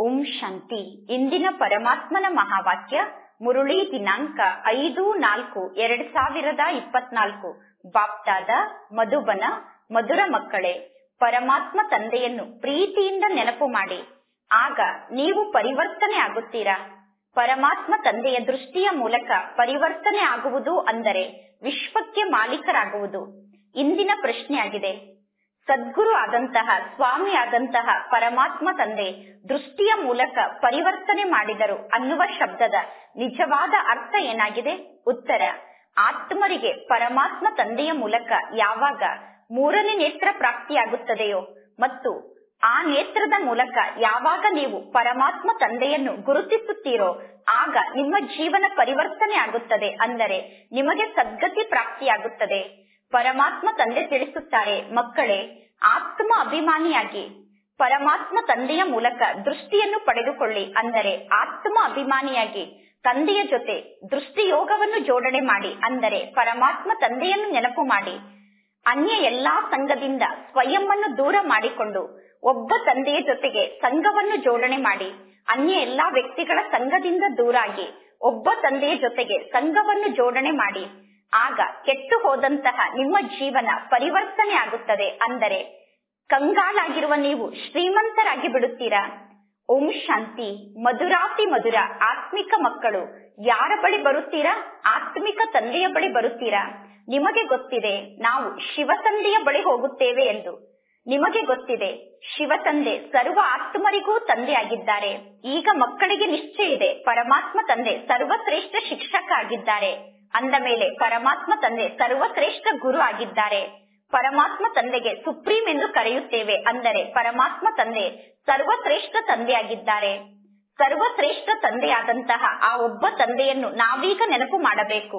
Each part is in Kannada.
ಓಂ ಶಾಂತಿ ಇಂದಿನ ಪರಮಾತ್ಮನ ಮಹಾವಾಕ್ಯ ಮುರುಳಿ ದಿನಾಂಕ ಐದು ನಾಲ್ಕು ಎರಡ್ ಸಾವಿರದ ಇಪ್ಪತ್ನಾಲ್ಕು ಬಾಪ್ತಾದ ಮಧುಬನ ಮಧುರ ಮಕ್ಕಳೇ ಪರಮಾತ್ಮ ತಂದೆಯನ್ನು ಪ್ರೀತಿಯಿಂದ ನೆನಪು ಮಾಡಿ ಆಗ ನೀವು ಪರಿವರ್ತನೆ ಆಗುತ್ತೀರಾ ಪರಮಾತ್ಮ ತಂದೆಯ ದೃಷ್ಟಿಯ ಮೂಲಕ ಪರಿವರ್ತನೆ ಆಗುವುದು ಅಂದರೆ ವಿಶ್ವಕ್ಕೆ ಮಾಲೀಕರಾಗುವುದು ಇಂದಿನ ಪ್ರಶ್ನೆಯಾಗಿದೆ ಸದ್ಗುರು ಆದಂತಹ ಸ್ವಾಮಿ ಆದಂತಹ ಪರಮಾತ್ಮ ತಂದೆ ದೃಷ್ಟಿಯ ಮೂಲಕ ಪರಿವರ್ತನೆ ಮಾಡಿದರು ಅನ್ನುವ ಶಬ್ದದ ನಿಜವಾದ ಅರ್ಥ ಏನಾಗಿದೆ ಉತ್ತರ ಆತ್ಮರಿಗೆ ಪರಮಾತ್ಮ ತಂದೆಯ ಮೂಲಕ ಯಾವಾಗ ಮೂರನೇ ನೇತ್ರ ಪ್ರಾಪ್ತಿಯಾಗುತ್ತದೆಯೋ ಮತ್ತು ಆ ನೇತ್ರದ ಮೂಲಕ ಯಾವಾಗ ನೀವು ಪರಮಾತ್ಮ ತಂದೆಯನ್ನು ಗುರುತಿಸುತ್ತೀರೋ ಆಗ ನಿಮ್ಮ ಜೀವನ ಪರಿವರ್ತನೆ ಆಗುತ್ತದೆ ಅಂದರೆ ನಿಮಗೆ ಸದ್ಗತಿ ಪ್ರಾಪ್ತಿಯಾಗುತ್ತದೆ ಪರಮಾತ್ಮ ತಂದೆ ತಿಳಿಸುತ್ತಾರೆ ಮಕ್ಕಳೇ ಆತ್ಮ ಅಭಿಮಾನಿಯಾಗಿ ಪರಮಾತ್ಮ ತಂದೆಯ ಮೂಲಕ ದೃಷ್ಟಿಯನ್ನು ಪಡೆದುಕೊಳ್ಳಿ ಅಂದರೆ ಆತ್ಮ ಅಭಿಮಾನಿಯಾಗಿ ತಂದೆಯ ಜೊತೆ ದೃಷ್ಟಿಯೋಗವನ್ನು ಜೋಡಣೆ ಮಾಡಿ ಅಂದರೆ ಪರಮಾತ್ಮ ತಂದೆಯನ್ನು ನೆನಪು ಮಾಡಿ ಅನ್ಯ ಎಲ್ಲಾ ಸಂಘದಿಂದ ಸ್ವಯಂವನ್ನು ದೂರ ಮಾಡಿಕೊಂಡು ಒಬ್ಬ ತಂದೆಯ ಜೊತೆಗೆ ಸಂಘವನ್ನು ಜೋಡಣೆ ಮಾಡಿ ಅನ್ಯ ಎಲ್ಲಾ ವ್ಯಕ್ತಿಗಳ ಸಂಘದಿಂದ ದೂರಾಗಿ ಒಬ್ಬ ತಂದೆಯ ಜೊತೆಗೆ ಸಂಘವನ್ನು ಜೋಡಣೆ ಮಾಡಿ ಆಗ ಕೆಟ್ಟು ಹೋದಂತಹ ನಿಮ್ಮ ಜೀವನ ಪರಿವರ್ತನೆ ಆಗುತ್ತದೆ ಅಂದರೆ ಕಂಗಾಲಾಗಿರುವ ನೀವು ಶ್ರೀಮಂತರಾಗಿ ಬಿಡುತ್ತೀರಾ ಓಂ ಶಾಂತಿ ಮಧುರಾತಿ ಮಧುರ ಆತ್ಮಿಕ ಮಕ್ಕಳು ಯಾರ ಬಳಿ ಬರುತ್ತೀರಾ ಆತ್ಮಿಕ ತಂದೆಯ ಬಳಿ ಬರುತ್ತೀರಾ ನಿಮಗೆ ಗೊತ್ತಿದೆ ನಾವು ಶಿವತಂದೆಯ ಬಳಿ ಹೋಗುತ್ತೇವೆ ಎಂದು ನಿಮಗೆ ಗೊತ್ತಿದೆ ಶಿವತಂದೆ ಸರ್ವ ಆತ್ಮರಿಗೂ ತಂದೆ ಆಗಿದ್ದಾರೆ ಈಗ ಮಕ್ಕಳಿಗೆ ನಿಶ್ಚಯ ಇದೆ ಪರಮಾತ್ಮ ತಂದೆ ಸರ್ವಶ್ರೇಷ್ಠ ಶಿಕ್ಷಕ ಆಗಿದ್ದಾರೆ ಅಂದ ಮೇಲೆ ಪರಮಾತ್ಮ ತಂದೆ ಸರ್ವಶ್ರೇಷ್ಠ ಗುರು ಆಗಿದ್ದಾರೆ ಪರಮಾತ್ಮ ತಂದೆಗೆ ಸುಪ್ರೀಂ ಎಂದು ಕರೆಯುತ್ತೇವೆ ಅಂದರೆ ಪರಮಾತ್ಮ ತಂದೆ ಸರ್ವಶ್ರೇಷ್ಠ ತಂದೆಯಾಗಿದ್ದಾರೆ ಸರ್ವಶ್ರೇಷ್ಠ ತಂದೆಯಾದಂತಹ ಆ ಒಬ್ಬ ತಂದೆಯನ್ನು ನಾವೀಗ ನೆನಪು ಮಾಡಬೇಕು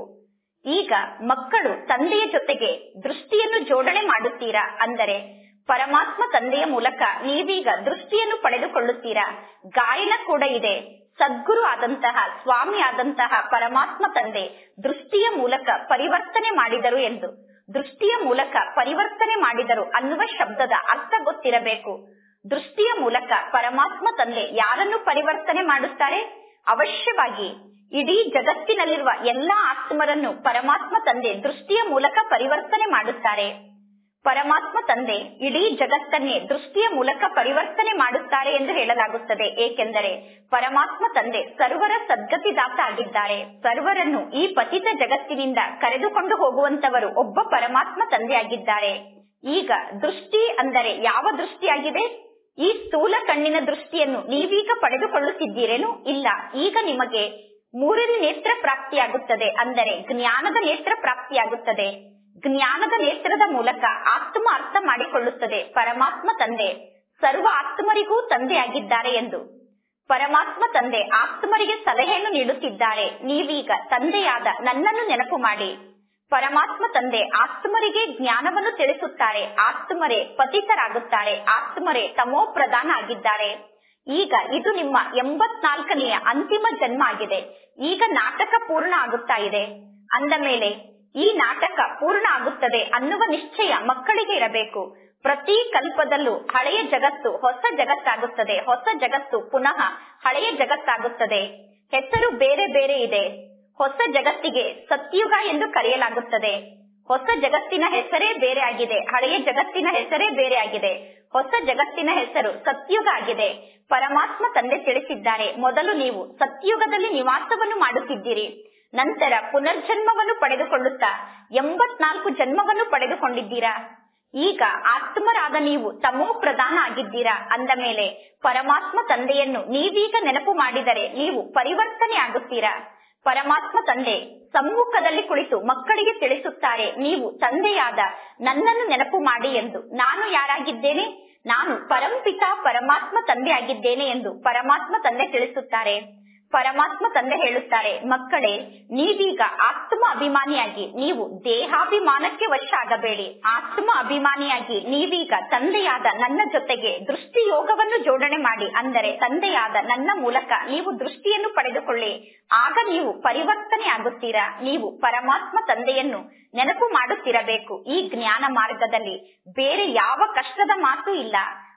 ಈಗ ಮಕ್ಕಳು ತಂದೆಯ ಜೊತೆಗೆ ದೃಷ್ಟಿಯನ್ನು ಜೋಡಣೆ ಮಾಡುತ್ತೀರಾ ಅಂದರೆ ಪರಮಾತ್ಮ ತಂದೆಯ ಮೂಲಕ ನೀವೀಗ ದೃಷ್ಟಿಯನ್ನು ಪಡೆದುಕೊಳ್ಳುತ್ತೀರಾ ಗಾಯನ ಕೂಡ ಇದೆ ಸದ್ಗುರು ಆದಂತಹ ಸ್ವಾಮಿ ಆದಂತಹ ಪರಮಾತ್ಮ ತಂದೆ ದೃಷ್ಟಿಯ ಮೂಲಕ ಪರಿವರ್ತನೆ ಮಾಡಿದರು ಎಂದು ದೃಷ್ಟಿಯ ಮೂಲಕ ಪರಿವರ್ತನೆ ಮಾಡಿದರು ಅನ್ನುವ ಶಬ್ದದ ಅರ್ಥ ಗೊತ್ತಿರಬೇಕು ದೃಷ್ಟಿಯ ಮೂಲಕ ಪರಮಾತ್ಮ ತಂದೆ ಯಾರನ್ನು ಪರಿವರ್ತನೆ ಮಾಡುತ್ತಾರೆ ಅವಶ್ಯವಾಗಿ ಇಡೀ ಜಗತ್ತಿನಲ್ಲಿರುವ ಎಲ್ಲಾ ಆತ್ಮರನ್ನು ಪರಮಾತ್ಮ ತಂದೆ ದೃಷ್ಟಿಯ ಮೂಲಕ ಪರಿವರ್ತನೆ ಮಾಡುತ್ತಾರೆ ಪರಮಾತ್ಮ ತಂದೆ ಇಡೀ ಜಗತ್ತನ್ನೇ ದೃಷ್ಟಿಯ ಮೂಲಕ ಪರಿವರ್ತನೆ ಮಾಡುತ್ತಾರೆ ಎಂದು ಹೇಳಲಾಗುತ್ತದೆ ಏಕೆಂದರೆ ಪರಮಾತ್ಮ ತಂದೆ ಸರ್ವರ ಸದ್ಗತಿದಾತ ಆಗಿದ್ದಾರೆ ಸರ್ವರನ್ನು ಈ ಪತಿತ ಜಗತ್ತಿನಿಂದ ಕರೆದುಕೊಂಡು ಹೋಗುವಂತವರು ಒಬ್ಬ ಪರಮಾತ್ಮ ತಂದೆ ಆಗಿದ್ದಾರೆ ಈಗ ದೃಷ್ಟಿ ಅಂದರೆ ಯಾವ ದೃಷ್ಟಿಯಾಗಿದೆ ಈ ಸ್ಥೂಲ ಕಣ್ಣಿನ ದೃಷ್ಟಿಯನ್ನು ನೀವೀಗ ಪಡೆದುಕೊಳ್ಳುತ್ತಿದ್ದೀರೇನು ಇಲ್ಲ ಈಗ ನಿಮಗೆ ಮೂರನೇ ನೇತ್ರ ಪ್ರಾಪ್ತಿಯಾಗುತ್ತದೆ ಅಂದರೆ ಜ್ಞಾನದ ನೇತ್ರ ಪ್ರಾಪ್ತಿಯಾಗುತ್ತದೆ ಜ್ಞಾನದ ನೇತ್ರದ ಮೂಲಕ ಆತ್ಮ ಅರ್ಥ ಮಾಡಿಕೊಳ್ಳುತ್ತದೆ ಪರಮಾತ್ಮ ತಂದೆ ಸರ್ವ ಆತ್ಮರಿಗೂ ತಂದೆಯಾಗಿದ್ದಾರೆ ಎಂದು ಪರಮಾತ್ಮ ತಂದೆ ಆತ್ಮರಿಗೆ ಸಲಹೆಯನ್ನು ನೀಡುತ್ತಿದ್ದಾರೆ ನೀವೀಗ ತಂದೆಯಾದ ನನ್ನನ್ನು ನೆನಪು ಮಾಡಿ ಪರಮಾತ್ಮ ತಂದೆ ಆತ್ಮರಿಗೆ ಜ್ಞಾನವನ್ನು ತಿಳಿಸುತ್ತಾರೆ ಆತ್ಮರೇ ಪತಿತರಾಗುತ್ತಾರೆ ಆತ್ಮರೇ ತಮೋ ಪ್ರಧಾನ ಆಗಿದ್ದಾರೆ ಈಗ ಇದು ನಿಮ್ಮ ಎಂಬತ್ನಾಲ್ಕನೆಯ ಅಂತಿಮ ಜನ್ಮ ಆಗಿದೆ ಈಗ ನಾಟಕ ಪೂರ್ಣ ಆಗುತ್ತಾ ಇದೆ ಅಂದ ಮೇಲೆ ಈ ನಾಟಕ ಪೂರ್ಣ ಆಗುತ್ತದೆ ಅನ್ನುವ ನಿಶ್ಚಯ ಮಕ್ಕಳಿಗೆ ಇರಬೇಕು ಪ್ರತಿ ಕಲ್ಪದಲ್ಲೂ ಹಳೆಯ ಜಗತ್ತು ಹೊಸ ಜಗತ್ತಾಗುತ್ತದೆ ಹೊಸ ಜಗತ್ತು ಪುನಃ ಹಳೆಯ ಜಗತ್ತಾಗುತ್ತದೆ ಹೆಸರು ಬೇರೆ ಬೇರೆ ಇದೆ ಹೊಸ ಜಗತ್ತಿಗೆ ಸತ್ಯುಗ ಎಂದು ಕರೆಯಲಾಗುತ್ತದೆ ಹೊಸ ಜಗತ್ತಿನ ಹೆಸರೇ ಬೇರೆ ಆಗಿದೆ ಹಳೆಯ ಜಗತ್ತಿನ ಹೆಸರೇ ಬೇರೆ ಆಗಿದೆ ಹೊಸ ಜಗತ್ತಿನ ಹೆಸರು ಸತ್ಯುಗ ಆಗಿದೆ ಪರಮಾತ್ಮ ತಂದೆ ತಿಳಿಸಿದ್ದಾರೆ ಮೊದಲು ನೀವು ಸತ್ಯುಗದಲ್ಲಿ ನಿವಾಸವನ್ನು ಮಾಡುತ್ತಿದ್ದೀರಿ ನಂತರ ಪುನರ್ಜನ್ಮವನ್ನು ಪಡೆದುಕೊಳ್ಳುತ್ತಾ ಎಂಬತ್ನಾಲ್ಕು ಜನ್ಮವನ್ನು ಪಡೆದುಕೊಂಡಿದ್ದೀರಾ ಈಗ ಆತ್ಮರಾದ ನೀವು ತಮೋ ಪ್ರಧಾನ ಆಗಿದ್ದೀರಾ ಅಂದ ಮೇಲೆ ಪರಮಾತ್ಮ ತಂದೆಯನ್ನು ನೀವೀಗ ನೆನಪು ಮಾಡಿದರೆ ನೀವು ಪರಿವರ್ತನೆ ಆಗುತ್ತೀರಾ ಪರಮಾತ್ಮ ತಂದೆ ಸಮ್ಮುಖದಲ್ಲಿ ಕುಳಿತು ಮಕ್ಕಳಿಗೆ ತಿಳಿಸುತ್ತಾರೆ ನೀವು ತಂದೆಯಾದ ನನ್ನನ್ನು ನೆನಪು ಮಾಡಿ ಎಂದು ನಾನು ಯಾರಾಗಿದ್ದೇನೆ ನಾನು ಪರಂಪಿತ ಪರಮಾತ್ಮ ತಂದೆ ಆಗಿದ್ದೇನೆ ಎಂದು ಪರಮಾತ್ಮ ತಂದೆ ತಿಳಿಸುತ್ತಾರೆ ಪರಮಾತ್ಮ ತಂದೆ ಹೇಳುತ್ತಾರೆ ಮಕ್ಕಳೇ ನೀವೀಗ ಆತ್ಮ ಅಭಿಮಾನಿಯಾಗಿ ನೀವು ದೇಹಾಭಿಮಾನಕ್ಕೆ ವಶ ಆಗಬೇಡಿ ಆತ್ಮ ಅಭಿಮಾನಿಯಾಗಿ ನೀವೀಗ ತಂದೆಯಾದ ನನ್ನ ಜೊತೆಗೆ ದೃಷ್ಟಿ ಯೋಗವನ್ನು ಜೋಡಣೆ ಮಾಡಿ ಅಂದರೆ ತಂದೆಯಾದ ನನ್ನ ಮೂಲಕ ನೀವು ದೃಷ್ಟಿಯನ್ನು ಪಡೆದುಕೊಳ್ಳಿ ಆಗ ನೀವು ಪರಿವರ್ತನೆ ಆಗುತ್ತೀರಾ ನೀವು ಪರಮಾತ್ಮ ತಂದೆಯನ್ನು ನೆನಪು ಮಾಡುತ್ತಿರಬೇಕು ಈ ಜ್ಞಾನ ಮಾರ್ಗದಲ್ಲಿ ಬೇರೆ ಯಾವ ಕಷ್ಟದ ಮಾತು ಇಲ್ಲ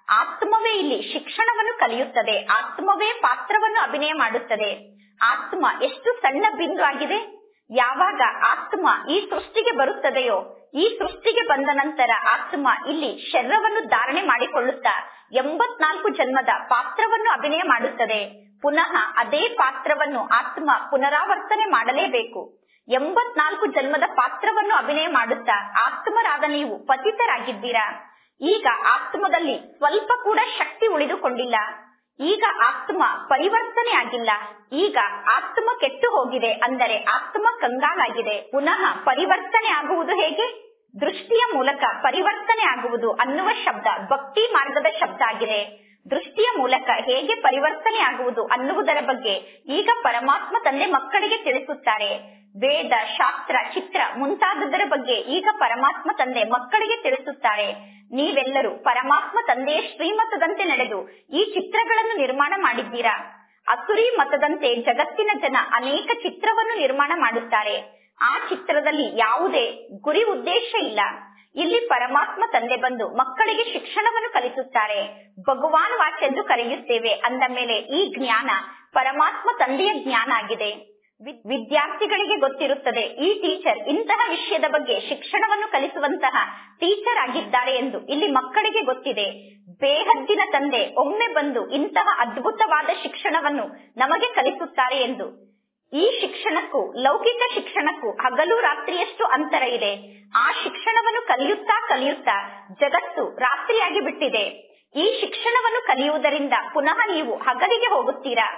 ಆತ್ಮವೇ ಇಲ್ಲಿ ಶಿಕ್ಷಣವನ್ನು ಕಲಿಯುತ್ತದೆ ಆತ್ಮವೇ ಪಾತ್ರವನ್ನು ಅಭಿನಯ ಮಾಡುತ್ತದೆ ಆತ್ಮ ಎಷ್ಟು ಸಣ್ಣ ಬಿಂದು ಆಗಿದೆ ಯಾವಾಗ ಆತ್ಮ ಈ ಸೃಷ್ಟಿಗೆ ಬರುತ್ತದೆಯೋ ಈ ಸೃಷ್ಟಿಗೆ ಬಂದ ನಂತರ ಆತ್ಮ ಇಲ್ಲಿ ಶರೀರವನ್ನು ಧಾರಣೆ ಮಾಡಿಕೊಳ್ಳುತ್ತಾ ಎಂಬತ್ನಾಲ್ಕು ಜನ್ಮದ ಪಾತ್ರವನ್ನು ಅಭಿನಯ ಮಾಡುತ್ತದೆ ಪುನಃ ಅದೇ ಪಾತ್ರವನ್ನು ಆತ್ಮ ಪುನರಾವರ್ತನೆ ಮಾಡಲೇಬೇಕು ಎಂಬತ್ನಾಲ್ಕು ಜನ್ಮದ ಪಾತ್ರವನ್ನು ಅಭಿನಯ ಮಾಡುತ್ತಾ ಆತ್ಮರಾದ ನೀವು ಪತಿತರಾಗಿದ್ದೀರಾ ಈಗ ಆತ್ಮದಲ್ಲಿ ಸ್ವಲ್ಪ ಕೂಡ ಶಕ್ತಿ ಉಳಿದುಕೊಂಡಿಲ್ಲ ಈಗ ಆತ್ಮ ಪರಿವರ್ತನೆ ಆಗಿಲ್ಲ ಈಗ ಆತ್ಮ ಕೆಟ್ಟು ಹೋಗಿದೆ ಅಂದರೆ ಆತ್ಮ ಕಂಗಾಲಾಗಿದೆ ಪುನಃ ಪರಿವರ್ತನೆ ಆಗುವುದು ಹೇಗೆ ದೃಷ್ಟಿಯ ಮೂಲಕ ಪರಿವರ್ತನೆ ಆಗುವುದು ಅನ್ನುವ ಶಬ್ದ ಭಕ್ತಿ ಮಾರ್ಗದ ಶಬ್ದ ಆಗಿದೆ ದೃಷ್ಟಿಯ ಮೂಲಕ ಹೇಗೆ ಪರಿವರ್ತನೆ ಆಗುವುದು ಅನ್ನುವುದರ ಬಗ್ಗೆ ಈಗ ಪರಮಾತ್ಮ ತಂದೆ ಮಕ್ಕಳಿಗೆ ತಿಳಿಸುತ್ತಾರೆ ವೇದ ಶಾಸ್ತ್ರ ಚಿತ್ರ ಮುಂತಾದದರ ಬಗ್ಗೆ ಈಗ ಪರಮಾತ್ಮ ತಂದೆ ಮಕ್ಕಳಿಗೆ ತಿಳಿಸುತ್ತಾರೆ ನೀವೆಲ್ಲರೂ ಪರಮಾತ್ಮ ತಂದೆಯ ಶ್ರೀಮತದಂತೆ ನಡೆದು ಈ ಚಿತ್ರಗಳನ್ನು ನಿರ್ಮಾಣ ಮಾಡಿದ್ದೀರಾ ಅಸುರಿ ಮತದಂತೆ ಜಗತ್ತಿನ ಜನ ಅನೇಕ ಚಿತ್ರವನ್ನು ನಿರ್ಮಾಣ ಮಾಡುತ್ತಾರೆ ಆ ಚಿತ್ರದಲ್ಲಿ ಯಾವುದೇ ಗುರಿ ಉದ್ದೇಶ ಇಲ್ಲ ಇಲ್ಲಿ ಪರಮಾತ್ಮ ತಂದೆ ಬಂದು ಮಕ್ಕಳಿಗೆ ಶಿಕ್ಷಣವನ್ನು ಕಲಿಸುತ್ತಾರೆ ಭಗವಾನ್ ವಾಚ್ ಎಂದು ಕರೆಯುತ್ತೇವೆ ಅಂದ ಮೇಲೆ ಈ ಜ್ಞಾನ ಪರಮಾತ್ಮ ತಂದೆಯ ಜ್ಞಾನ ಆಗಿದೆ ವಿದ್ಯಾರ್ಥಿಗಳಿಗೆ ಗೊತ್ತಿರುತ್ತದೆ ಈ ಟೀಚರ್ ಇಂತಹ ವಿಷಯದ ಬಗ್ಗೆ ಶಿಕ್ಷಣವನ್ನು ಕಲಿಸುವಂತಹ ಟೀಚರ್ ಆಗಿದ್ದಾರೆ ಎಂದು ಇಲ್ಲಿ ಮಕ್ಕಳಿಗೆ ಗೊತ್ತಿದೆ ಬೇಹದ್ದಿನ ತಂದೆ ಒಮ್ಮೆ ಬಂದು ಇಂತಹ ಅದ್ಭುತವಾದ ಶಿಕ್ಷಣವನ್ನು ನಮಗೆ ಕಲಿಸುತ್ತಾರೆ ಎಂದು ಈ ಶಿಕ್ಷಣಕ್ಕೂ ಲೌಕಿಕ ಶಿಕ್ಷಣಕ್ಕೂ ಹಗಲು ರಾತ್ರಿಯಷ್ಟು ಅಂತರ ಇದೆ ಆ ಶಿಕ್ಷಣವನ್ನು ಕಲಿಯುತ್ತಾ ಕಲಿಯುತ್ತಾ ಜಗತ್ತು ರಾತ್ರಿಯಾಗಿ ಬಿಟ್ಟಿದೆ ಈ ಶಿಕ್ಷಣವನ್ನು ಕಲಿಯುವುದರಿಂದ ಪುನಃ ನೀವು ಹಗಲಿಗೆ ಹೋಗುತ್ತೀರಾ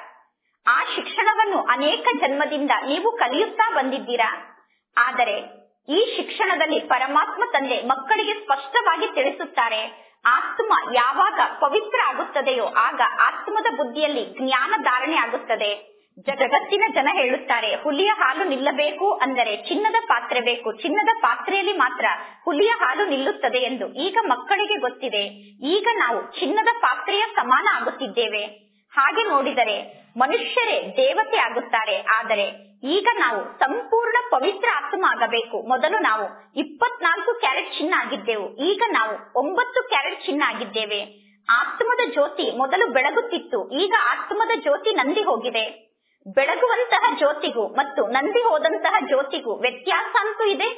ಆ ಶಿಕ್ಷಣವನ್ನು ಅನೇಕ ಜನ್ಮದಿಂದ ನೀವು ಕಲಿಯುತ್ತಾ ಬಂದಿದ್ದೀರಾ ಆದರೆ ಈ ಶಿಕ್ಷಣದಲ್ಲಿ ಪರಮಾತ್ಮ ತಂದೆ ಮಕ್ಕಳಿಗೆ ಸ್ಪಷ್ಟವಾಗಿ ತಿಳಿಸುತ್ತಾರೆ ಆತ್ಮ ಯಾವಾಗ ಪವಿತ್ರ ಆಗುತ್ತದೆಯೋ ಆಗ ಆತ್ಮದ ಬುದ್ಧಿಯಲ್ಲಿ ಜ್ಞಾನ ಧಾರಣೆ ಆಗುತ್ತದೆ ಜಗತ್ತಿನ ಜನ ಹೇಳುತ್ತಾರೆ ಹುಲಿಯ ಹಾಲು ನಿಲ್ಲಬೇಕು ಅಂದರೆ ಚಿನ್ನದ ಪಾತ್ರೆ ಬೇಕು ಚಿನ್ನದ ಪಾತ್ರೆಯಲ್ಲಿ ಮಾತ್ರ ಹುಲಿಯ ಹಾಲು ನಿಲ್ಲುತ್ತದೆ ಎಂದು ಈಗ ಮಕ್ಕಳಿಗೆ ಗೊತ್ತಿದೆ ಈಗ ನಾವು ಚಿನ್ನದ ಪಾತ್ರೆಯ ಸಮಾನ ಆಗುತ್ತಿದ್ದೇವೆ ಹಾಗೆ ನೋಡಿದರೆ ಮನುಷ್ಯರೇ ದೇವತೆ ಆಗುತ್ತಾರೆ ಆದರೆ ಈಗ ನಾವು ಸಂಪೂರ್ಣ ಪವಿತ್ರ ಆತ್ಮ ಆಗಬೇಕು ಮೊದಲು ನಾವು ಇಪ್ಪತ್ನಾಲ್ಕು ಕ್ಯಾರೆಟ್ ಚಿನ್ನ ಆಗಿದ್ದೆವು ಈಗ ನಾವು ಒಂಬತ್ತು ಕ್ಯಾರೆಟ್ ಚಿನ್ನ ಆಗಿದ್ದೇವೆ ಆತ್ಮದ ಜ್ಯೋತಿ ಮೊದಲು ಬೆಳಗುತ್ತಿತ್ತು ಈಗ ಆತ್ಮದ ಜ್ಯೋತಿ ನಂದಿ ಹೋಗಿದೆ ಬೆಳಗುವಂತಹ ಜ್ಯೋತಿಗೂ ಮತ್ತು ನಂದಿ ಹೋದಂತಹ ಜ್ಯೋತಿಗೂ ವ್ಯತ್ಯಾಸ ಅಂತೂ ಇದೆ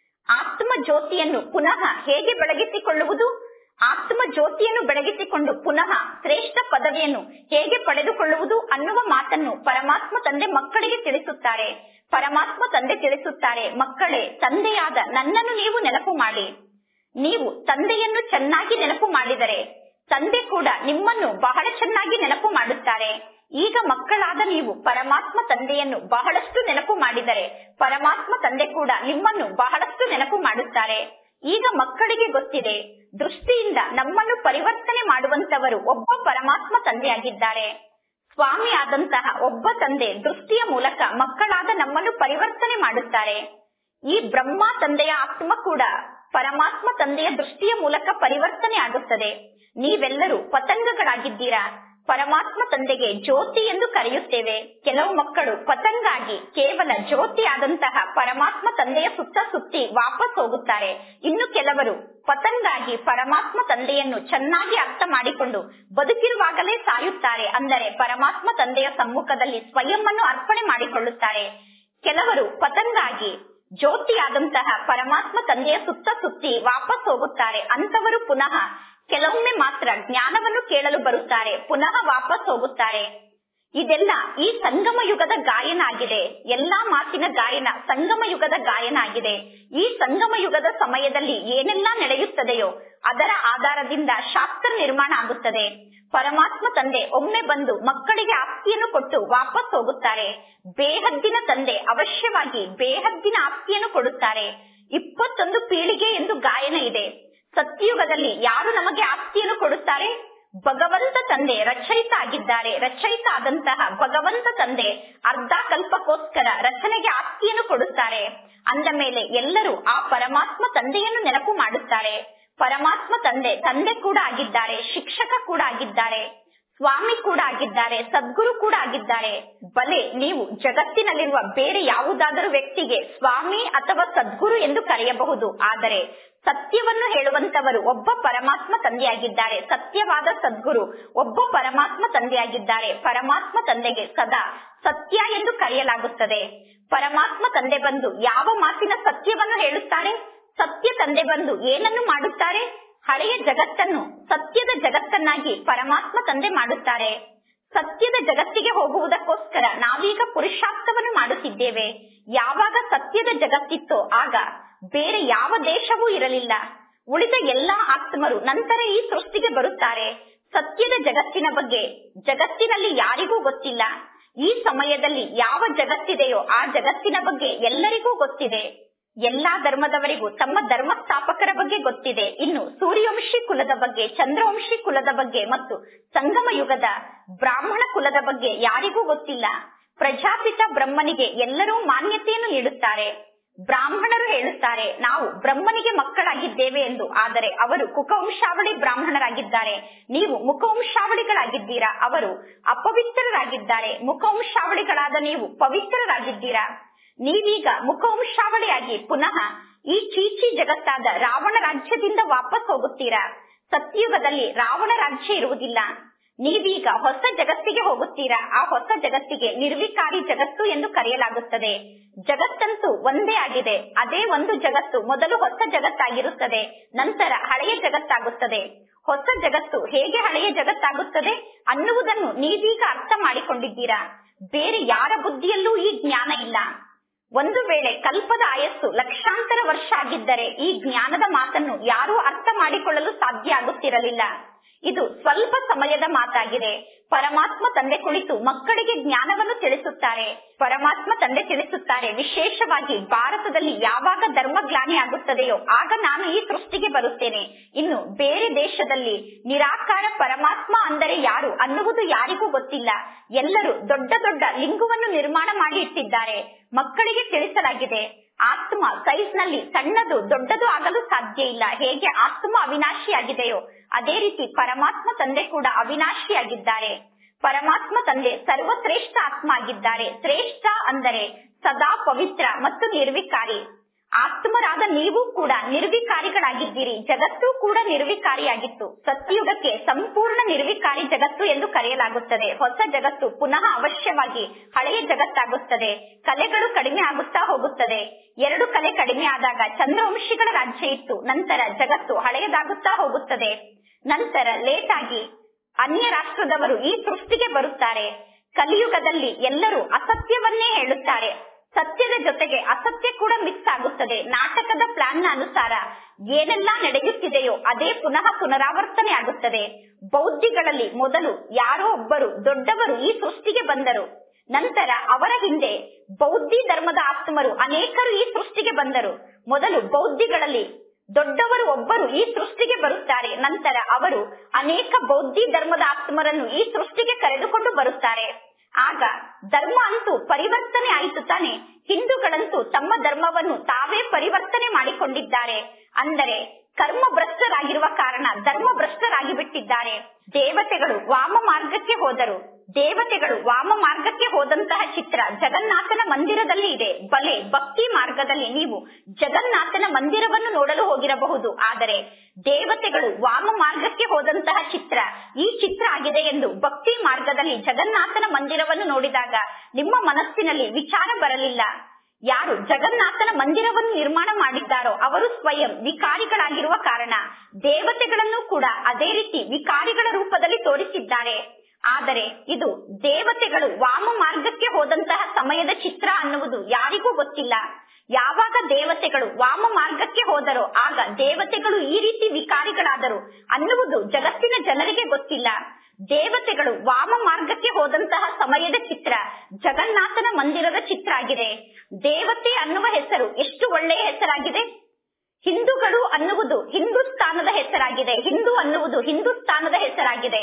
ಆತ್ಮ ಜ್ಯೋತಿಯನ್ನು ಪುನಃ ಹೇಗೆ ಬೆಳಗಿಸಿಕೊಳ್ಳುವುದು ಆತ್ಮ ಜ್ಯೋತಿಯನ್ನು ಬೆಳಗಿಸಿಕೊಂಡು ಪುನಃ ಶ್ರೇಷ್ಠ ಪದವಿಯನ್ನು ಹೇಗೆ ಪಡೆದುಕೊಳ್ಳುವುದು ಅನ್ನುವ ಮಾತನ್ನು ಪರಮಾತ್ಮ ತಂದೆ ಮಕ್ಕಳಿಗೆ ತಿಳಿಸುತ್ತಾರೆ ಪರಮಾತ್ಮ ತಂದೆ ತಿಳಿಸುತ್ತಾರೆ ಮಕ್ಕಳೇ ತಂದೆಯಾದ ನನ್ನನ್ನು ನೀವು ನೆನಪು ಮಾಡಿ ನೀವು ತಂದೆಯನ್ನು ಚೆನ್ನಾಗಿ ನೆನಪು ಮಾಡಿದರೆ ತಂದೆ ಕೂಡ ನಿಮ್ಮನ್ನು ಬಹಳ ಚೆನ್ನಾಗಿ ನೆನಪು ಮಾಡುತ್ತಾರೆ ಈಗ ಮಕ್ಕಳಾದ ನೀವು ಪರಮಾತ್ಮ ತಂದೆಯನ್ನು ಬಹಳಷ್ಟು ನೆನಪು ಮಾಡಿದರೆ ಪರಮಾತ್ಮ ತಂದೆ ಕೂಡ ನಿಮ್ಮನ್ನು ಬಹಳಷ್ಟು ನೆನಪು ಮಾಡುತ್ತಾರೆ ಈಗ ಮಕ್ಕಳಿಗೆ ಗೊತ್ತಿದೆ ದೃಷ್ಟಿಯಿಂದ ನಮ್ಮನ್ನು ಪರಿವರ್ತನೆ ಮಾಡುವಂತವರು ಒಬ್ಬ ಪರಮಾತ್ಮ ತಂದೆಯಾಗಿದ್ದಾರೆ ಸ್ವಾಮಿ ಆದಂತಹ ಒಬ್ಬ ತಂದೆ ದೃಷ್ಟಿಯ ಮೂಲಕ ಮಕ್ಕಳಾದ ನಮ್ಮನ್ನು ಪರಿವರ್ತನೆ ಮಾಡುತ್ತಾರೆ ಈ ಬ್ರಹ್ಮ ತಂದೆಯ ಆತ್ಮ ಕೂಡ ಪರಮಾತ್ಮ ತಂದೆಯ ದೃಷ್ಟಿಯ ಮೂಲಕ ಪರಿವರ್ತನೆ ಆಗುತ್ತದೆ ನೀವೆಲ್ಲರೂ ಪತಂಗಗಳಾಗಿದ್ದೀರಾ ಪರಮಾತ್ಮ ತಂದೆಗೆ ಜ್ಯೋತಿ ಎಂದು ಕರೆಯುತ್ತೇವೆ ಕೆಲವು ಮಕ್ಕಳು ಪತಂಗಾಗಿ ಕೇವಲ ಜ್ಯೋತಿ ಆದಂತಹ ಪರಮಾತ್ಮ ತಂದೆಯ ಸುತ್ತ ಸುತ್ತಿ ವಾಪಸ್ ಹೋಗುತ್ತಾರೆ ಇನ್ನು ಕೆಲವರು ಪತಂಗಾಗಿ ಪರಮಾತ್ಮ ತಂದೆಯನ್ನು ಚೆನ್ನಾಗಿ ಅರ್ಥ ಮಾಡಿಕೊಂಡು ಬದುಕಿರುವಾಗಲೇ ಸಾಯುತ್ತಾರೆ ಅಂದರೆ ಪರಮಾತ್ಮ ತಂದೆಯ ಸಮ್ಮುಖದಲ್ಲಿ ಸ್ವಯಂ ಅನ್ನು ಅರ್ಪಣೆ ಮಾಡಿಕೊಳ್ಳುತ್ತಾರೆ ಕೆಲವರು ಪತಂಗಾಗಿ ಜ್ಯೋತಿಯಾದಂತಹ ಪರಮಾತ್ಮ ತಂದೆಯ ಸುತ್ತ ಸುತ್ತಿ ವಾಪಸ್ ಹೋಗುತ್ತಾರೆ ಅಂತವರು ಪುನಃ ಕೆಲವೊಮ್ಮೆ ಮಾತ್ರ ಜ್ಞಾನವನ್ನು ಕೇಳಲು ಬರುತ್ತಾರೆ ಪುನಃ ವಾಪಸ್ ಹೋಗುತ್ತಾರೆ ಇದೆಲ್ಲ ಈ ಸಂಗಮ ಯುಗದ ಗಾಯನ ಆಗಿದೆ ಎಲ್ಲಾ ಮಾತಿನ ಗಾಯನ ಸಂಗಮ ಯುಗದ ಗಾಯನ ಆಗಿದೆ ಈ ಸಂಗಮ ಯುಗದ ಸಮಯದಲ್ಲಿ ಏನೆಲ್ಲ ನಡೆಯುತ್ತದೆಯೋ ಅದರ ಆಧಾರದಿಂದ ಶಾಸ್ತ್ರ ನಿರ್ಮಾಣ ಆಗುತ್ತದೆ ಪರಮಾತ್ಮ ತಂದೆ ಒಮ್ಮೆ ಬಂದು ಮಕ್ಕಳಿಗೆ ಆಸ್ತಿಯನ್ನು ಕೊಟ್ಟು ವಾಪಸ್ ಹೋಗುತ್ತಾರೆ ಬೇಹದ್ದಿನ ತಂದೆ ಅವಶ್ಯವಾಗಿ ಬೇಹದ್ದಿನ ಆಸ್ತಿಯನ್ನು ಕೊಡುತ್ತಾರೆ ಇಪ್ಪತ್ತೊಂದು ಪೀಳಿಗೆ ಎಂದು ಗಾಯನ ಇದೆ ಸತ್ಯಯುಗದಲ್ಲಿ ಯಾರು ನಮಗೆ ಆಸ್ತಿಯನ್ನು ಕೊಡುತ್ತಾರೆ ಭಗವಂತ ತಂದೆ ರಚಯಿತ ಆಗಿದ್ದಾರೆ ರಚಯಿತ ಆದಂತಹ ಭಗವಂತ ತಂದೆ ಅರ್ಧ ಕಲ್ಪಕ್ಕೋಸ್ಕರ ರಚನೆಗೆ ಆಸ್ತಿಯನ್ನು ಕೊಡುತ್ತಾರೆ ಅಂದ ಮೇಲೆ ಎಲ್ಲರೂ ಆ ಪರಮಾತ್ಮ ತಂದೆಯನ್ನು ನೆನಪು ಮಾಡುತ್ತಾರೆ ಪರಮಾತ್ಮ ತಂದೆ ತಂದೆ ಕೂಡ ಆಗಿದ್ದಾರೆ ಶಿಕ್ಷಕ ಕೂಡ ಆಗಿದ್ದಾರೆ ಸ್ವಾಮಿ ಕೂಡ ಆಗಿದ್ದಾರೆ ಸದ್ಗುರು ಕೂಡ ಆಗಿದ್ದಾರೆ ಬಲೆ ನೀವು ಜಗತ್ತಿನಲ್ಲಿರುವ ಬೇರೆ ಯಾವುದಾದರೂ ವ್ಯಕ್ತಿಗೆ ಸ್ವಾಮಿ ಅಥವಾ ಸದ್ಗುರು ಎಂದು ಕರೆಯಬಹುದು ಆದರೆ ಸತ್ಯವನ್ನು ಹೇಳುವಂತವರು ಒಬ್ಬ ಪರಮಾತ್ಮ ತಂದೆಯಾಗಿದ್ದಾರೆ ಸತ್ಯವಾದ ಸದ್ಗುರು ಒಬ್ಬ ಪರಮಾತ್ಮ ತಂದೆಯಾಗಿದ್ದಾರೆ ಪರಮಾತ್ಮ ತಂದೆಗೆ ಸದಾ ಸತ್ಯ ಎಂದು ಕರೆಯಲಾಗುತ್ತದೆ ಪರಮಾತ್ಮ ತಂದೆ ಬಂದು ಯಾವ ಮಾತಿನ ಸತ್ಯವನ್ನು ಹೇಳುತ್ತಾರೆ ಸತ್ಯ ತಂದೆ ಬಂದು ಏನನ್ನು ಮಾಡುತ್ತಾರೆ ಹಳೆಯ ಜಗತ್ತನ್ನು ಸತ್ಯದ ಜಗತ್ತನ್ನಾಗಿ ಪರಮಾತ್ಮ ತಂದೆ ಮಾಡುತ್ತಾರೆ ಸತ್ಯದ ಜಗತ್ತಿಗೆ ಹೋಗುವುದಕ್ಕೋಸ್ಕರ ನಾವೀಗ ಪುರುಷಾರ್ಥವನ್ನು ಮಾಡುತ್ತಿದ್ದೇವೆ ಯಾವಾಗ ಸತ್ಯದ ಜಗತ್ತಿತ್ತೋ ಆಗ ಬೇರೆ ಯಾವ ದೇಶವೂ ಇರಲಿಲ್ಲ ಉಳಿದ ಎಲ್ಲಾ ಆತ್ಮರು ನಂತರ ಈ ಸೃಷ್ಟಿಗೆ ಬರುತ್ತಾರೆ ಸತ್ಯದ ಜಗತ್ತಿನ ಬಗ್ಗೆ ಜಗತ್ತಿನಲ್ಲಿ ಯಾರಿಗೂ ಗೊತ್ತಿಲ್ಲ ಈ ಸಮಯದಲ್ಲಿ ಯಾವ ಜಗತ್ತಿದೆಯೋ ಆ ಜಗತ್ತಿನ ಬಗ್ಗೆ ಎಲ್ಲರಿಗೂ ಗೊತ್ತಿದೆ ಎಲ್ಲಾ ಧರ್ಮದವರಿಗೂ ತಮ್ಮ ಧರ್ಮ ಸ್ಥಾಪಕರ ಬಗ್ಗೆ ಗೊತ್ತಿದೆ ಇನ್ನು ಸೂರ್ಯವಂಶಿ ಕುಲದ ಬಗ್ಗೆ ಚಂದ್ರವಂಶಿ ಕುಲದ ಬಗ್ಗೆ ಮತ್ತು ಸಂಗಮ ಯುಗದ ಬ್ರಾಹ್ಮಣ ಕುಲದ ಬಗ್ಗೆ ಯಾರಿಗೂ ಗೊತ್ತಿಲ್ಲ ಪ್ರಜಾಪಿತ ಬ್ರಹ್ಮನಿಗೆ ಎಲ್ಲರೂ ಮಾನ್ಯತೆಯನ್ನು ನೀಡುತ್ತಾರೆ ಬ್ರಾಹ್ಮಣರು ಹೇಳುತ್ತಾರೆ ನಾವು ಬ್ರಹ್ಮನಿಗೆ ಮಕ್ಕಳಾಗಿದ್ದೇವೆ ಎಂದು ಆದರೆ ಅವರು ಕುಕವಂಶಾವಳಿ ಬ್ರಾಹ್ಮಣರಾಗಿದ್ದಾರೆ ನೀವು ಮುಖವಂಶಾವಳಿಗಳಾಗಿದ್ದೀರಾ ಅವರು ಅಪವಿತ್ರರಾಗಿದ್ದಾರೆ ಮುಖವಂಶಾವಳಿಗಳಾದ ನೀವು ಪವಿತ್ರರಾಗಿದ್ದೀರಾ ನೀವೀಗ ಮುಖವಂಶಾವಳಿಯಾಗಿ ಪುನಃ ಈ ಚೀಚಿ ಜಗತ್ತಾದ ರಾವಣ ರಾಜ್ಯದಿಂದ ವಾಪಸ್ ಹೋಗುತ್ತೀರಾ ಸತ್ಯುಗದಲ್ಲಿ ರಾವಣ ರಾಜ್ಯ ಇರುವುದಿಲ್ಲ ನೀವೀಗ ಹೊಸ ಜಗತ್ತಿಗೆ ಹೋಗುತ್ತೀರಾ ಆ ಹೊಸ ಜಗತ್ತಿಗೆ ನಿರ್ವಿಕಾರಿ ಜಗತ್ತು ಎಂದು ಕರೆಯಲಾಗುತ್ತದೆ ಜಗತ್ತಂತೂ ಒಂದೇ ಆಗಿದೆ ಅದೇ ಒಂದು ಜಗತ್ತು ಮೊದಲು ಹೊಸ ಜಗತ್ತಾಗಿರುತ್ತದೆ ನಂತರ ಹಳೆಯ ಜಗತ್ತಾಗುತ್ತದೆ ಹೊಸ ಜಗತ್ತು ಹೇಗೆ ಹಳೆಯ ಜಗತ್ತಾಗುತ್ತದೆ ಅನ್ನುವುದನ್ನು ನೀವೀಗ ಅರ್ಥ ಮಾಡಿಕೊಂಡಿದ್ದೀರಾ ಬೇರೆ ಯಾರ ಬುದ್ಧಿಯಲ್ಲೂ ಈ ಜ್ಞಾನ ಇಲ್ಲ ಒಂದು ವೇಳೆ ಕಲ್ಪದ ಆಯಸ್ಸು ಲಕ್ಷಾಂತರ ವರ್ಷ ಆಗಿದ್ದರೆ ಈ ಜ್ಞಾನದ ಮಾತನ್ನು ಯಾರೂ ಅರ್ಥ ಮಾಡಿಕೊಳ್ಳಲು ಸಾಧ್ಯ ಆಗುತ್ತಿರಲಿಲ್ಲ ಇದು ಸ್ವಲ್ಪ ಸಮಯದ ಮಾತಾಗಿದೆ ಪರಮಾತ್ಮ ತಂದೆ ಕುಳಿತು ಮಕ್ಕಳಿಗೆ ಜ್ಞಾನವನ್ನು ತಿಳಿಸುತ್ತಾರೆ ಪರಮಾತ್ಮ ತಂದೆ ತಿಳಿಸುತ್ತಾರೆ ವಿಶೇಷವಾಗಿ ಭಾರತದಲ್ಲಿ ಯಾವಾಗ ಧರ್ಮಗ್ಲಾನಿ ಆಗುತ್ತದೆಯೋ ಆಗ ನಾನು ಈ ಸೃಷ್ಟಿಗೆ ಬರುತ್ತೇನೆ ಇನ್ನು ಬೇರೆ ದೇಶದಲ್ಲಿ ನಿರಾಕಾರ ಪರಮಾತ್ಮ ಅಂದರೆ ಯಾರು ಅನ್ನುವುದು ಯಾರಿಗೂ ಗೊತ್ತಿಲ್ಲ ಎಲ್ಲರೂ ದೊಡ್ಡ ದೊಡ್ಡ ಲಿಂಗವನ್ನು ನಿರ್ಮಾಣ ಮಾಡಿ ಇಟ್ಟಿದ್ದಾರೆ ಮಕ್ಕಳಿಗೆ ತಿಳಿಸಲಾಗಿದೆ ಆತ್ಮ ಸೈಜ್ ನಲ್ಲಿ ಸಣ್ಣದು ದೊಡ್ಡದು ಆಗಲು ಸಾಧ್ಯ ಇಲ್ಲ ಹೇಗೆ ಆತ್ಮ ಅವಿನಾಶಿಯಾಗಿದೆಯೋ ಅದೇ ರೀತಿ ಪರಮಾತ್ಮ ತಂದೆ ಕೂಡ ಅವಿನಾಶಿಯಾಗಿದ್ದಾರೆ ಪರಮಾತ್ಮ ತಂದೆ ಸರ್ವಶ್ರೇಷ್ಠ ಆತ್ಮ ಆಗಿದ್ದಾರೆ ಶ್ರೇಷ್ಠ ಅಂದರೆ ಸದಾ ಪವಿತ್ರ ಮತ್ತು ನಿರ್ವಿಕಾರಿ ಆತ್ಮರಾದ ನೀವು ಕೂಡ ನಿರ್ವಿಕಾರಿಗಳಾಗಿದ್ದೀರಿ ಜಗತ್ತು ಕೂಡ ನಿರ್ವಿಕಾರಿಯಾಗಿತ್ತು ಸತ್ಯಯುಗಕ್ಕೆ ಸಂಪೂರ್ಣ ನಿರ್ವಿಕಾರಿ ಜಗತ್ತು ಎಂದು ಕರೆಯಲಾಗುತ್ತದೆ ಹೊಸ ಜಗತ್ತು ಪುನಃ ಅವಶ್ಯವಾಗಿ ಹಳೆಯ ಜಗತ್ತಾಗುತ್ತದೆ ಕಲೆಗಳು ಕಡಿಮೆ ಆಗುತ್ತಾ ಹೋಗುತ್ತದೆ ಎರಡು ಕಲೆ ಕಡಿಮೆ ಆದಾಗ ಚಂದ್ರವಂಶಿಗಳ ರಾಜ್ಯ ಇತ್ತು ನಂತರ ಜಗತ್ತು ಹಳೆಯದಾಗುತ್ತಾ ಹೋಗುತ್ತದೆ ನಂತರ ಲೇಟ್ ಆಗಿ ಅನ್ಯ ರಾಷ್ಟ್ರದವರು ಈ ಸೃಷ್ಟಿಗೆ ಬರುತ್ತಾರೆ ಕಲಿಯುಗದಲ್ಲಿ ಎಲ್ಲರೂ ಅಸತ್ಯವನ್ನೇ ಹೇಳುತ್ತಾರೆ ಸತ್ಯದ ಜೊತೆಗೆ ಅಸತ್ಯ ಕೂಡ ಮಿಕ್ಸ್ ಆಗುತ್ತದೆ ನಾಟಕದ ಪ್ಲಾನ್ ನ ಅನುಸಾರ ಏನೆಲ್ಲಾ ನಡೆಯುತ್ತಿದೆಯೋ ಅದೇ ಪುನಃ ಪುನರಾವರ್ತನೆ ಆಗುತ್ತದೆ ಬೌದ್ಧಿಗಳಲ್ಲಿ ಮೊದಲು ಯಾರೋ ಒಬ್ಬರು ದೊಡ್ಡವರು ಈ ಸೃಷ್ಟಿಗೆ ಬಂದರು ನಂತರ ಅವರ ಹಿಂದೆ ಬೌದ್ಧಿ ಧರ್ಮದ ಆತ್ಮರು ಅನೇಕರು ಈ ಸೃಷ್ಟಿಗೆ ಬಂದರು ಮೊದಲು ಬೌದ್ಧಿಗಳಲ್ಲಿ ದೊಡ್ಡವರು ಒಬ್ಬರು ಈ ಸೃಷ್ಟಿಗೆ ಬರುತ್ತಾರೆ ನಂತರ ಅವರು ಅನೇಕ ಬೌದ್ಧಿ ಧರ್ಮದ ಆತ್ಮರನ್ನು ಈ ಸೃಷ್ಟಿಗೆ ಕರೆದುಕೊಂಡು ಬರುತ್ತಾರೆ ಆಗ ಧರ್ಮ ಅಂತೂ ಪರಿವರ್ತನೆ ಆಯಿತು ತಾನೆ ಹಿಂದೂಗಳಂತೂ ತಮ್ಮ ಧರ್ಮವನ್ನು ತಾವೇ ಪರಿವರ್ತನೆ ಮಾಡಿಕೊಂಡಿದ್ದಾರೆ ಅಂದರೆ ಕರ್ಮ ಭ್ರಷ್ಟರಾಗಿರುವ ಕಾರಣ ಧರ್ಮ ಭ್ರಷ್ಟರಾಗಿ ಬಿಟ್ಟಿದ್ದಾರೆ ದೇವತೆಗಳು ವಾಮ ಮಾರ್ಗಕ್ಕೆ ಹೋದರು ದೇವತೆಗಳು ವಾಮ ಮಾರ್ಗಕ್ಕೆ ಹೋದಂತಹ ಚಿತ್ರ ಜಗನ್ನಾಥನ ಮಂದಿರದಲ್ಲಿ ಇದೆ ಬಲೆ ಭಕ್ತಿ ಮಾರ್ಗದಲ್ಲಿ ನೀವು ಜಗನ್ನಾಥನ ಮಂದಿರವನ್ನು ನೋಡಲು ಹೋಗಿರಬಹುದು ಆದರೆ ದೇವತೆಗಳು ವಾಮ ಮಾರ್ಗಕ್ಕೆ ಹೋದಂತಹ ಚಿತ್ರ ಈ ಚಿತ್ರ ಆಗಿದೆ ಎಂದು ಭಕ್ತಿ ಮಾರ್ಗದಲ್ಲಿ ಜಗನ್ನಾಥನ ಮಂದಿರವನ್ನು ನೋಡಿದಾಗ ನಿಮ್ಮ ಮನಸ್ಸಿನಲ್ಲಿ ವಿಚಾರ ಬರಲಿಲ್ಲ ಯಾರು ಜಗನ್ನಾಥನ ಮಂದಿರವನ್ನು ನಿರ್ಮಾಣ ಮಾಡಿದ್ದಾರೋ ಅವರು ಸ್ವಯಂ ವಿಕಾರಿಗಳಾಗಿರುವ ಕಾರಣ ದೇವತೆಗಳನ್ನು ಕೂಡ ಅದೇ ರೀತಿ ವಿಕಾರಿಗಳ ರೂಪದಲ್ಲಿ ತೋರಿಸಿದ್ದಾರೆ ಆದರೆ ಇದು ದೇವತೆಗಳು ವಾಮ ಮಾರ್ಗಕ್ಕೆ ಹೋದಂತಹ ಸಮಯದ ಚಿತ್ರ ಅನ್ನುವುದು ಯಾರಿಗೂ ಗೊತ್ತಿಲ್ಲ ಯಾವಾಗ ದೇವತೆಗಳು ವಾಮ ಮಾರ್ಗಕ್ಕೆ ಹೋದರೋ ಆಗ ದೇವತೆಗಳು ಈ ರೀತಿ ವಿಕಾರಿಗಳಾದರು ಅನ್ನುವುದು ಜಗತ್ತಿನ ಜನರಿಗೆ ಗೊತ್ತಿಲ್ಲ ದೇವತೆಗಳು ವಾಮ ಮಾರ್ಗಕ್ಕೆ ಹೋದಂತಹ ಸಮಯದ ಚಿತ್ರ ಜಗನ್ನಾಥನ ಮಂದಿರದ ಚಿತ್ರ ಆಗಿದೆ ದೇವತೆ ಅನ್ನುವ ಹೆಸರು ಎಷ್ಟು ಒಳ್ಳೆಯ ಹೆಸರಾಗಿದೆ ಹಿಂದೂಗಳು ಅನ್ನುವುದು ಹಿಂದೂಸ್ತಾನದ ಹೆಸರಾಗಿದೆ ಹಿಂದೂ ಅನ್ನುವುದು ಹಿಂದೂಸ್ತಾನದ ಹೆಸರಾಗಿದೆ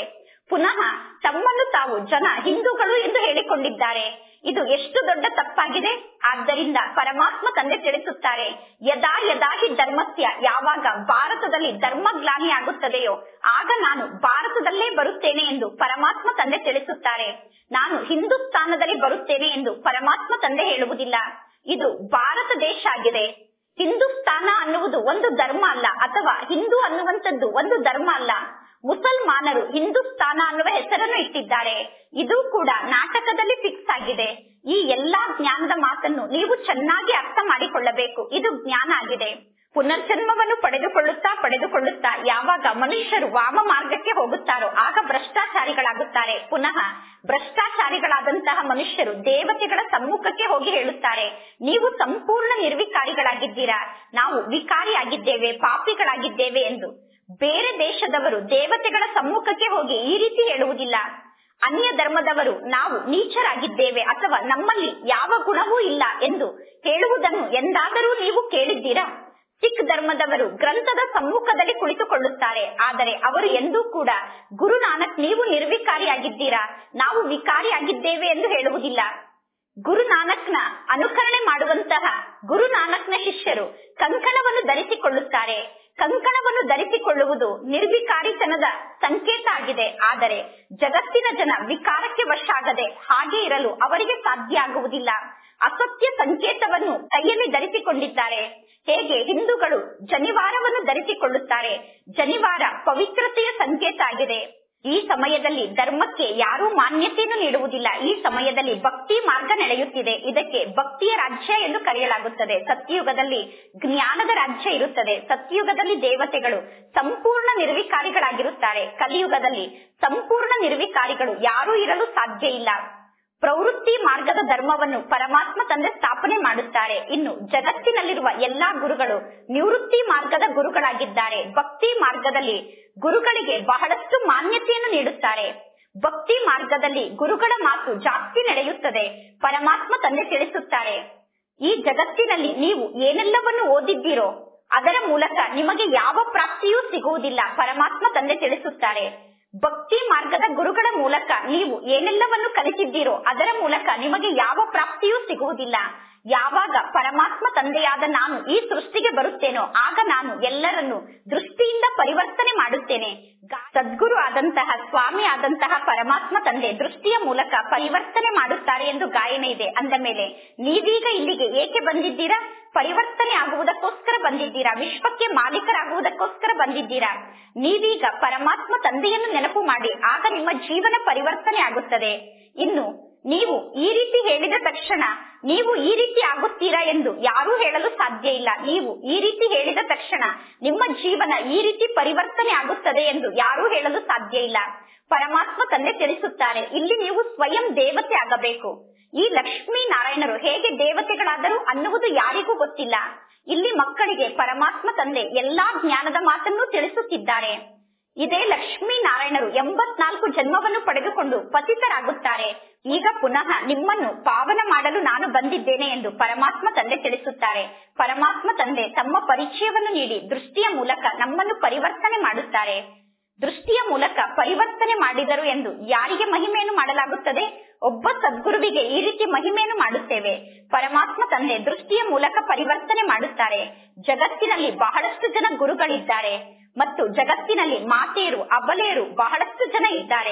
ಪುನಃ ತಮ್ಮನ್ನು ತಾವು ಜನ ಹಿಂದೂಗಳು ಎಂದು ಹೇಳಿಕೊಂಡಿದ್ದಾರೆ ಇದು ಎಷ್ಟು ದೊಡ್ಡ ತಪ್ಪಾಗಿದೆ ಆದ್ದರಿಂದ ಪರಮಾತ್ಮ ತಂದೆ ತಿಳಿಸುತ್ತಾರೆ ಯದಾ ಯದಾ ಹಿ ಧರ್ಮಸ್ಯ ಯಾವಾಗ ಭಾರತದಲ್ಲಿ ಧರ್ಮಗ್ಲಾನಿ ಆಗುತ್ತದೆಯೋ ಆಗ ನಾನು ಭಾರತದಲ್ಲೇ ಬರುತ್ತೇನೆ ಎಂದು ಪರಮಾತ್ಮ ತಂದೆ ತಿಳಿಸುತ್ತಾರೆ ನಾನು ಹಿಂದೂಸ್ತಾನದಲ್ಲಿ ಬರುತ್ತೇನೆ ಎಂದು ಪರಮಾತ್ಮ ತಂದೆ ಹೇಳುವುದಿಲ್ಲ ಇದು ಭಾರತ ದೇಶ ಆಗಿದೆ ಹಿಂದೂಸ್ತಾನ ಅನ್ನುವುದು ಒಂದು ಧರ್ಮ ಅಲ್ಲ ಅಥವಾ ಹಿಂದೂ ಅನ್ನುವಂಥದ್ದು ಒಂದು ಧರ್ಮ ಅಲ್ಲ ಮುಸಲ್ಮಾನರು ಹಿಂದೂಸ್ತಾನ ಅನ್ನುವ ಹೆಸರನ್ನು ಇಟ್ಟಿದ್ದಾರೆ ಇದು ಕೂಡ ನಾಟಕದಲ್ಲಿ ಫಿಕ್ಸ್ ಆಗಿದೆ ಈ ಎಲ್ಲಾ ಜ್ಞಾನದ ಮಾತನ್ನು ನೀವು ಚೆನ್ನಾಗಿ ಅರ್ಥ ಮಾಡಿಕೊಳ್ಳಬೇಕು ಇದು ಜ್ಞಾನ ಆಗಿದೆ ಪುನರ್ಜನ್ಮವನ್ನು ಪಡೆದುಕೊಳ್ಳುತ್ತಾ ಪಡೆದುಕೊಳ್ಳುತ್ತಾ ಯಾವಾಗ ಮನುಷ್ಯರು ವಾಮ ಮಾರ್ಗಕ್ಕೆ ಹೋಗುತ್ತಾರೋ ಆಗ ಭ್ರಷ್ಟಾಚಾರಿಗಳಾಗುತ್ತಾರೆ ಪುನಃ ಭ್ರಷ್ಟಾಚಾರಿಗಳಾದಂತಹ ಮನುಷ್ಯರು ದೇವತೆಗಳ ಸಮ್ಮುಖಕ್ಕೆ ಹೋಗಿ ಹೇಳುತ್ತಾರೆ ನೀವು ಸಂಪೂರ್ಣ ನಿರ್ವಿಕಾರಿಗಳಾಗಿದ್ದೀರಾ ನಾವು ವಿಕಾರಿಯಾಗಿದ್ದೇವೆ ಪಾಪಿಗಳಾಗಿದ್ದೇವೆ ಎಂದು ಬೇರೆ ದೇಶದವರು ದೇವತೆಗಳ ಸಮ್ಮುಖಕ್ಕೆ ಹೋಗಿ ಈ ರೀತಿ ಹೇಳುವುದಿಲ್ಲ ಅನ್ಯ ಧರ್ಮದವರು ನಾವು ನೀಚರಾಗಿದ್ದೇವೆ ಅಥವಾ ನಮ್ಮಲ್ಲಿ ಯಾವ ಗುಣವೂ ಇಲ್ಲ ಎಂದು ಹೇಳುವುದನ್ನು ಎಂದಾದರೂ ನೀವು ಕೇಳಿದ್ದೀರಾ ಸಿಖ್ ಧರ್ಮದವರು ಗ್ರಂಥದ ಸಮ್ಮುಖದಲ್ಲಿ ಕುಳಿತುಕೊಳ್ಳುತ್ತಾರೆ ಆದರೆ ಅವರು ಎಂದೂ ಕೂಡ ಗುರು ನಾನಕ್ ನೀವು ನಿರ್ವಿಕಾರಿಯಾಗಿದ್ದೀರಾ ನಾವು ವಿಕಾರಿಯಾಗಿದ್ದೇವೆ ಎಂದು ಹೇಳುವುದಿಲ್ಲ ಗುರು ನಾನಕ್ನ ಅನುಕರಣೆ ಮಾಡುವಂತಹ ಗುರು ನಾನಕ್ನ ಶಿಷ್ಯರು ಕಂಕಣವನ್ನು ಧರಿಸಿಕೊಳ್ಳುತ್ತಾರೆ ಕಂಕಣವನ್ನು ಧರಿಸಿಕೊಳ್ಳುವುದು ನಿರ್ವಿಕಾರಿತನದ ಸಂಕೇತ ಆಗಿದೆ ಆದರೆ ಜಗತ್ತಿನ ಜನ ವಿಕಾರಕ್ಕೆ ವಶ ಆಗದೆ ಹಾಗೆ ಇರಲು ಅವರಿಗೆ ಸಾಧ್ಯ ಆಗುವುದಿಲ್ಲ ಅಸತ್ಯ ಸಂಕೇತವನ್ನು ಕೈಯಲ್ಲಿ ಧರಿಸಿಕೊಂಡಿದ್ದಾರೆ ಹೇಗೆ ಹಿಂದೂಗಳು ಜನಿವಾರವನ್ನು ಧರಿಸಿಕೊಳ್ಳುತ್ತಾರೆ ಜನಿವಾರ ಪವಿತ್ರತೆಯ ಸಂಕೇತ ಆಗಿದೆ ಈ ಸಮಯದಲ್ಲಿ ಧರ್ಮಕ್ಕೆ ಯಾರೂ ಮಾನ್ಯತೆಯನ್ನು ನೀಡುವುದಿಲ್ಲ ಈ ಸಮಯದಲ್ಲಿ ಭಕ್ತಿ ಮಾರ್ಗ ನಡೆಯುತ್ತಿದೆ ಇದಕ್ಕೆ ಭಕ್ತಿಯ ರಾಜ್ಯ ಎಂದು ಕರೆಯಲಾಗುತ್ತದೆ ಸತ್ಯಯುಗದಲ್ಲಿ ಜ್ಞಾನದ ರಾಜ್ಯ ಇರುತ್ತದೆ ಸತ್ಯಯುಗದಲ್ಲಿ ದೇವತೆಗಳು ಸಂಪೂರ್ಣ ನಿರ್ವಿಕಾರಿಗಳಾಗಿರುತ್ತಾರೆ ಕಲಿಯುಗದಲ್ಲಿ ಸಂಪೂರ್ಣ ನಿರ್ವಿಕಾರಿಗಳು ಯಾರೂ ಇರಲು ಸಾಧ್ಯ ಇಲ್ಲ ಪ್ರವೃತ್ತಿ ಮಾರ್ಗದ ಧರ್ಮವನ್ನು ಪರಮಾತ್ಮ ತಂದೆ ಸ್ಥಾಪನೆ ಮಾಡುತ್ತಾರೆ ಇನ್ನು ಜಗತ್ತಿನಲ್ಲಿರುವ ಎಲ್ಲಾ ಗುರುಗಳು ನಿವೃತ್ತಿ ಮಾರ್ಗದ ಗುರುಗಳಾಗಿದ್ದಾರೆ ಭಕ್ತಿ ಮಾರ್ಗದಲ್ಲಿ ಗುರುಗಳಿಗೆ ಬಹಳಷ್ಟು ಮಾನ್ಯತೆಯನ್ನು ನೀಡುತ್ತಾರೆ ಭಕ್ತಿ ಮಾರ್ಗದಲ್ಲಿ ಗುರುಗಳ ಮಾತು ಜಾಸ್ತಿ ನಡೆಯುತ್ತದೆ ಪರಮಾತ್ಮ ತಂದೆ ತಿಳಿಸುತ್ತಾರೆ ಈ ಜಗತ್ತಿನಲ್ಲಿ ನೀವು ಏನೆಲ್ಲವನ್ನು ಓದಿದ್ದೀರೋ ಅದರ ಮೂಲಕ ನಿಮಗೆ ಯಾವ ಪ್ರಾಪ್ತಿಯೂ ಸಿಗುವುದಿಲ್ಲ ಪರಮಾತ್ಮ ತಂದೆ ತಿಳಿಸುತ್ತಾರೆ ಭಕ್ತಿ ಮಾರ್ಗದ ಗುರುಗಳ ಮೂಲಕ ನೀವು ಏನೆಲ್ಲವನ್ನು ಕಲಿತಿದ್ದೀರೋ ಅದರ ಮೂಲಕ ನಿಮಗೆ ಯಾವ ಪ್ರಾಪ್ತಿಯೂ ಸಿಗುವುದಿಲ್ಲ ಯಾವಾಗ ಪರಮಾತ್ಮ ತಂದೆಯಾದ ನಾನು ಈ ಸೃಷ್ಟಿಗೆ ಬರುತ್ತೇನೋ ಆಗ ನಾನು ಎಲ್ಲರನ್ನು ದೃಷ್ಟಿಯಿಂದ ಪರಿವರ್ತನೆ ಮಾಡುತ್ತೇನೆ ಸದ್ಗುರು ಆದಂತಹ ಸ್ವಾಮಿ ಆದಂತಹ ಪರಮಾತ್ಮ ತಂದೆ ದೃಷ್ಟಿಯ ಮೂಲಕ ಪರಿವರ್ತನೆ ಮಾಡುತ್ತಾರೆ ಎಂದು ಗಾಯನ ಇದೆ ಅಂದ ಮೇಲೆ ನೀವೀಗ ಇಲ್ಲಿಗೆ ಏಕೆ ಬಂದಿದ್ದೀರಾ ಪರಿವರ್ತನೆ ಆಗುವುದಕ್ಕೋಸ್ಕರ ಬಂದಿದ್ದೀರಾ ವಿಶ್ವಕ್ಕೆ ಮಾಲೀಕರಾಗುವುದಕ್ಕೋಸ್ಕರ ಬಂದಿದ್ದೀರಾ ನೀವೀಗ ಪರಮಾತ್ಮ ತಂದೆಯನ್ನು ನೆನಪು ಮಾಡಿ ಆಗ ನಿಮ್ಮ ಜೀವನ ಪರಿವರ್ತನೆ ಆಗುತ್ತದೆ ಇನ್ನು ನೀವು ಈ ರೀತಿ ಹೇಳಿದ ತಕ್ಷಣ ನೀವು ಈ ರೀತಿ ಆಗುತ್ತೀರಾ ಎಂದು ಯಾರೂ ಹೇಳಲು ಸಾಧ್ಯ ಇಲ್ಲ ನೀವು ಈ ರೀತಿ ಹೇಳಿದ ತಕ್ಷಣ ನಿಮ್ಮ ಜೀವನ ಈ ರೀತಿ ಪರಿವರ್ತನೆ ಆಗುತ್ತದೆ ಎಂದು ಯಾರೂ ಹೇಳಲು ಸಾಧ್ಯ ಇಲ್ಲ ಪರಮಾತ್ಮ ತಂದೆ ತಿಳಿಸುತ್ತಾರೆ ಇಲ್ಲಿ ನೀವು ಸ್ವಯಂ ದೇವತೆ ಆಗಬೇಕು ಈ ಲಕ್ಷ್ಮೀ ನಾರಾಯಣರು ಹೇಗೆ ದೇವತೆಗಳಾದರು ಅನ್ನುವುದು ಯಾರಿಗೂ ಗೊತ್ತಿಲ್ಲ ಇಲ್ಲಿ ಮಕ್ಕಳಿಗೆ ಪರಮಾತ್ಮ ತಂದೆ ಎಲ್ಲಾ ಜ್ಞಾನದ ಮಾತನ್ನು ತಿಳಿಸುತ್ತಿದ್ದಾರೆ ಇದೇ ಲಕ್ಷ್ಮೀ ನಾರಾಯಣರು ಎಂಬತ್ನಾಲ್ಕು ಜನ್ಮವನ್ನು ಪಡೆದುಕೊಂಡು ಪತಿತರಾಗುತ್ತಾರೆ ಈಗ ಪುನಃ ನಿಮ್ಮನ್ನು ಪಾವನ ಮಾಡಲು ನಾನು ಬಂದಿದ್ದೇನೆ ಎಂದು ಪರಮಾತ್ಮ ತಂದೆ ತಿಳಿಸುತ್ತಾರೆ ಪರಮಾತ್ಮ ತಂದೆ ತಮ್ಮ ಪರಿಚಯವನ್ನು ನೀಡಿ ದೃಷ್ಟಿಯ ಮೂಲಕ ನಮ್ಮನ್ನು ಪರಿವರ್ತನೆ ಮಾಡುತ್ತಾರೆ ದೃಷ್ಟಿಯ ಮೂಲಕ ಪರಿವರ್ತನೆ ಮಾಡಿದರು ಎಂದು ಯಾರಿಗೆ ಮಹಿಮೆಯನ್ನು ಮಾಡಲಾಗುತ್ತದೆ ಒಬ್ಬ ಸದ್ಗುರುವಿಗೆ ಈ ರೀತಿ ಮಹಿಮೆಯನ್ನು ಮಾಡುತ್ತೇವೆ ಪರಮಾತ್ಮ ತಂದೆ ದೃಷ್ಟಿಯ ಮೂಲಕ ಪರಿವರ್ತನೆ ಮಾಡುತ್ತಾರೆ ಜಗತ್ತಿನಲ್ಲಿ ಬಹಳಷ್ಟು ಜನ ಗುರುಗಳಿದ್ದಾರೆ ಮತ್ತು ಜಗತ್ತಿನಲ್ಲಿ ಮಾತೆಯರು ಅಬಲೆಯರು ಬಹಳಷ್ಟು ಜನ ಇದ್ದಾರೆ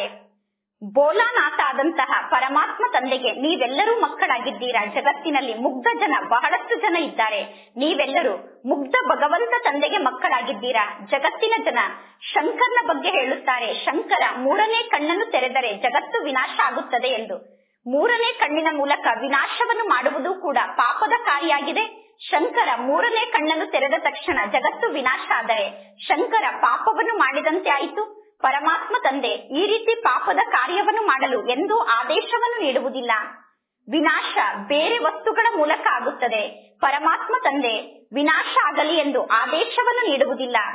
ಬೋಲಾನಾಥ ಆದಂತಹ ಪರಮಾತ್ಮ ತಂದೆಗೆ ನೀವೆಲ್ಲರೂ ಮಕ್ಕಳಾಗಿದ್ದೀರಾ ಜಗತ್ತಿನಲ್ಲಿ ಮುಗ್ಧ ಜನ ಬಹಳಷ್ಟು ಜನ ಇದ್ದಾರೆ ನೀವೆಲ್ಲರೂ ಮುಗ್ಧ ಭಗವಂತ ತಂದೆಗೆ ಮಕ್ಕಳಾಗಿದ್ದೀರಾ ಜಗತ್ತಿನ ಜನ ಶಂಕರ್ನ ಬಗ್ಗೆ ಹೇಳುತ್ತಾರೆ ಶಂಕರ ಮೂರನೇ ಕಣ್ಣನ್ನು ತೆರೆದರೆ ಜಗತ್ತು ವಿನಾಶ ಆಗುತ್ತದೆ ಎಂದು ಮೂರನೇ ಕಣ್ಣಿನ ಮೂಲಕ ವಿನಾಶವನ್ನು ಮಾಡುವುದು ಕೂಡ ಪಾಪದ ಕಾರ್ಯಾಗಿದೆ ಶಂಕರ ಮೂರನೇ ಕಣ್ಣನ್ನು ತೆರೆದ ತಕ್ಷಣ ಜಗತ್ತು ವಿನಾಶ ಆದರೆ ಶಂಕರ ಪಾಪವನ್ನು ಮಾಡಿದಂತೆ ಆಯಿತು ಪರಮಾತ್ಮ ತಂದೆ ಈ ರೀತಿ ಪಾಪದ ಕಾರ್ಯವನ್ನು ಮಾಡಲು ಎಂದೂ ಆದೇಶವನ್ನು ನೀಡುವುದಿಲ್ಲ ವಿನಾಶ ಬೇರೆ ವಸ್ತುಗಳ ಮೂಲಕ ಆಗುತ್ತದೆ ಪರಮಾತ್ಮ ತಂದೆ ವಿನಾಶ ಆಗಲಿ ಎಂದು ಆದೇಶವನ್ನು ನೀಡುವುದಿಲ್ಲ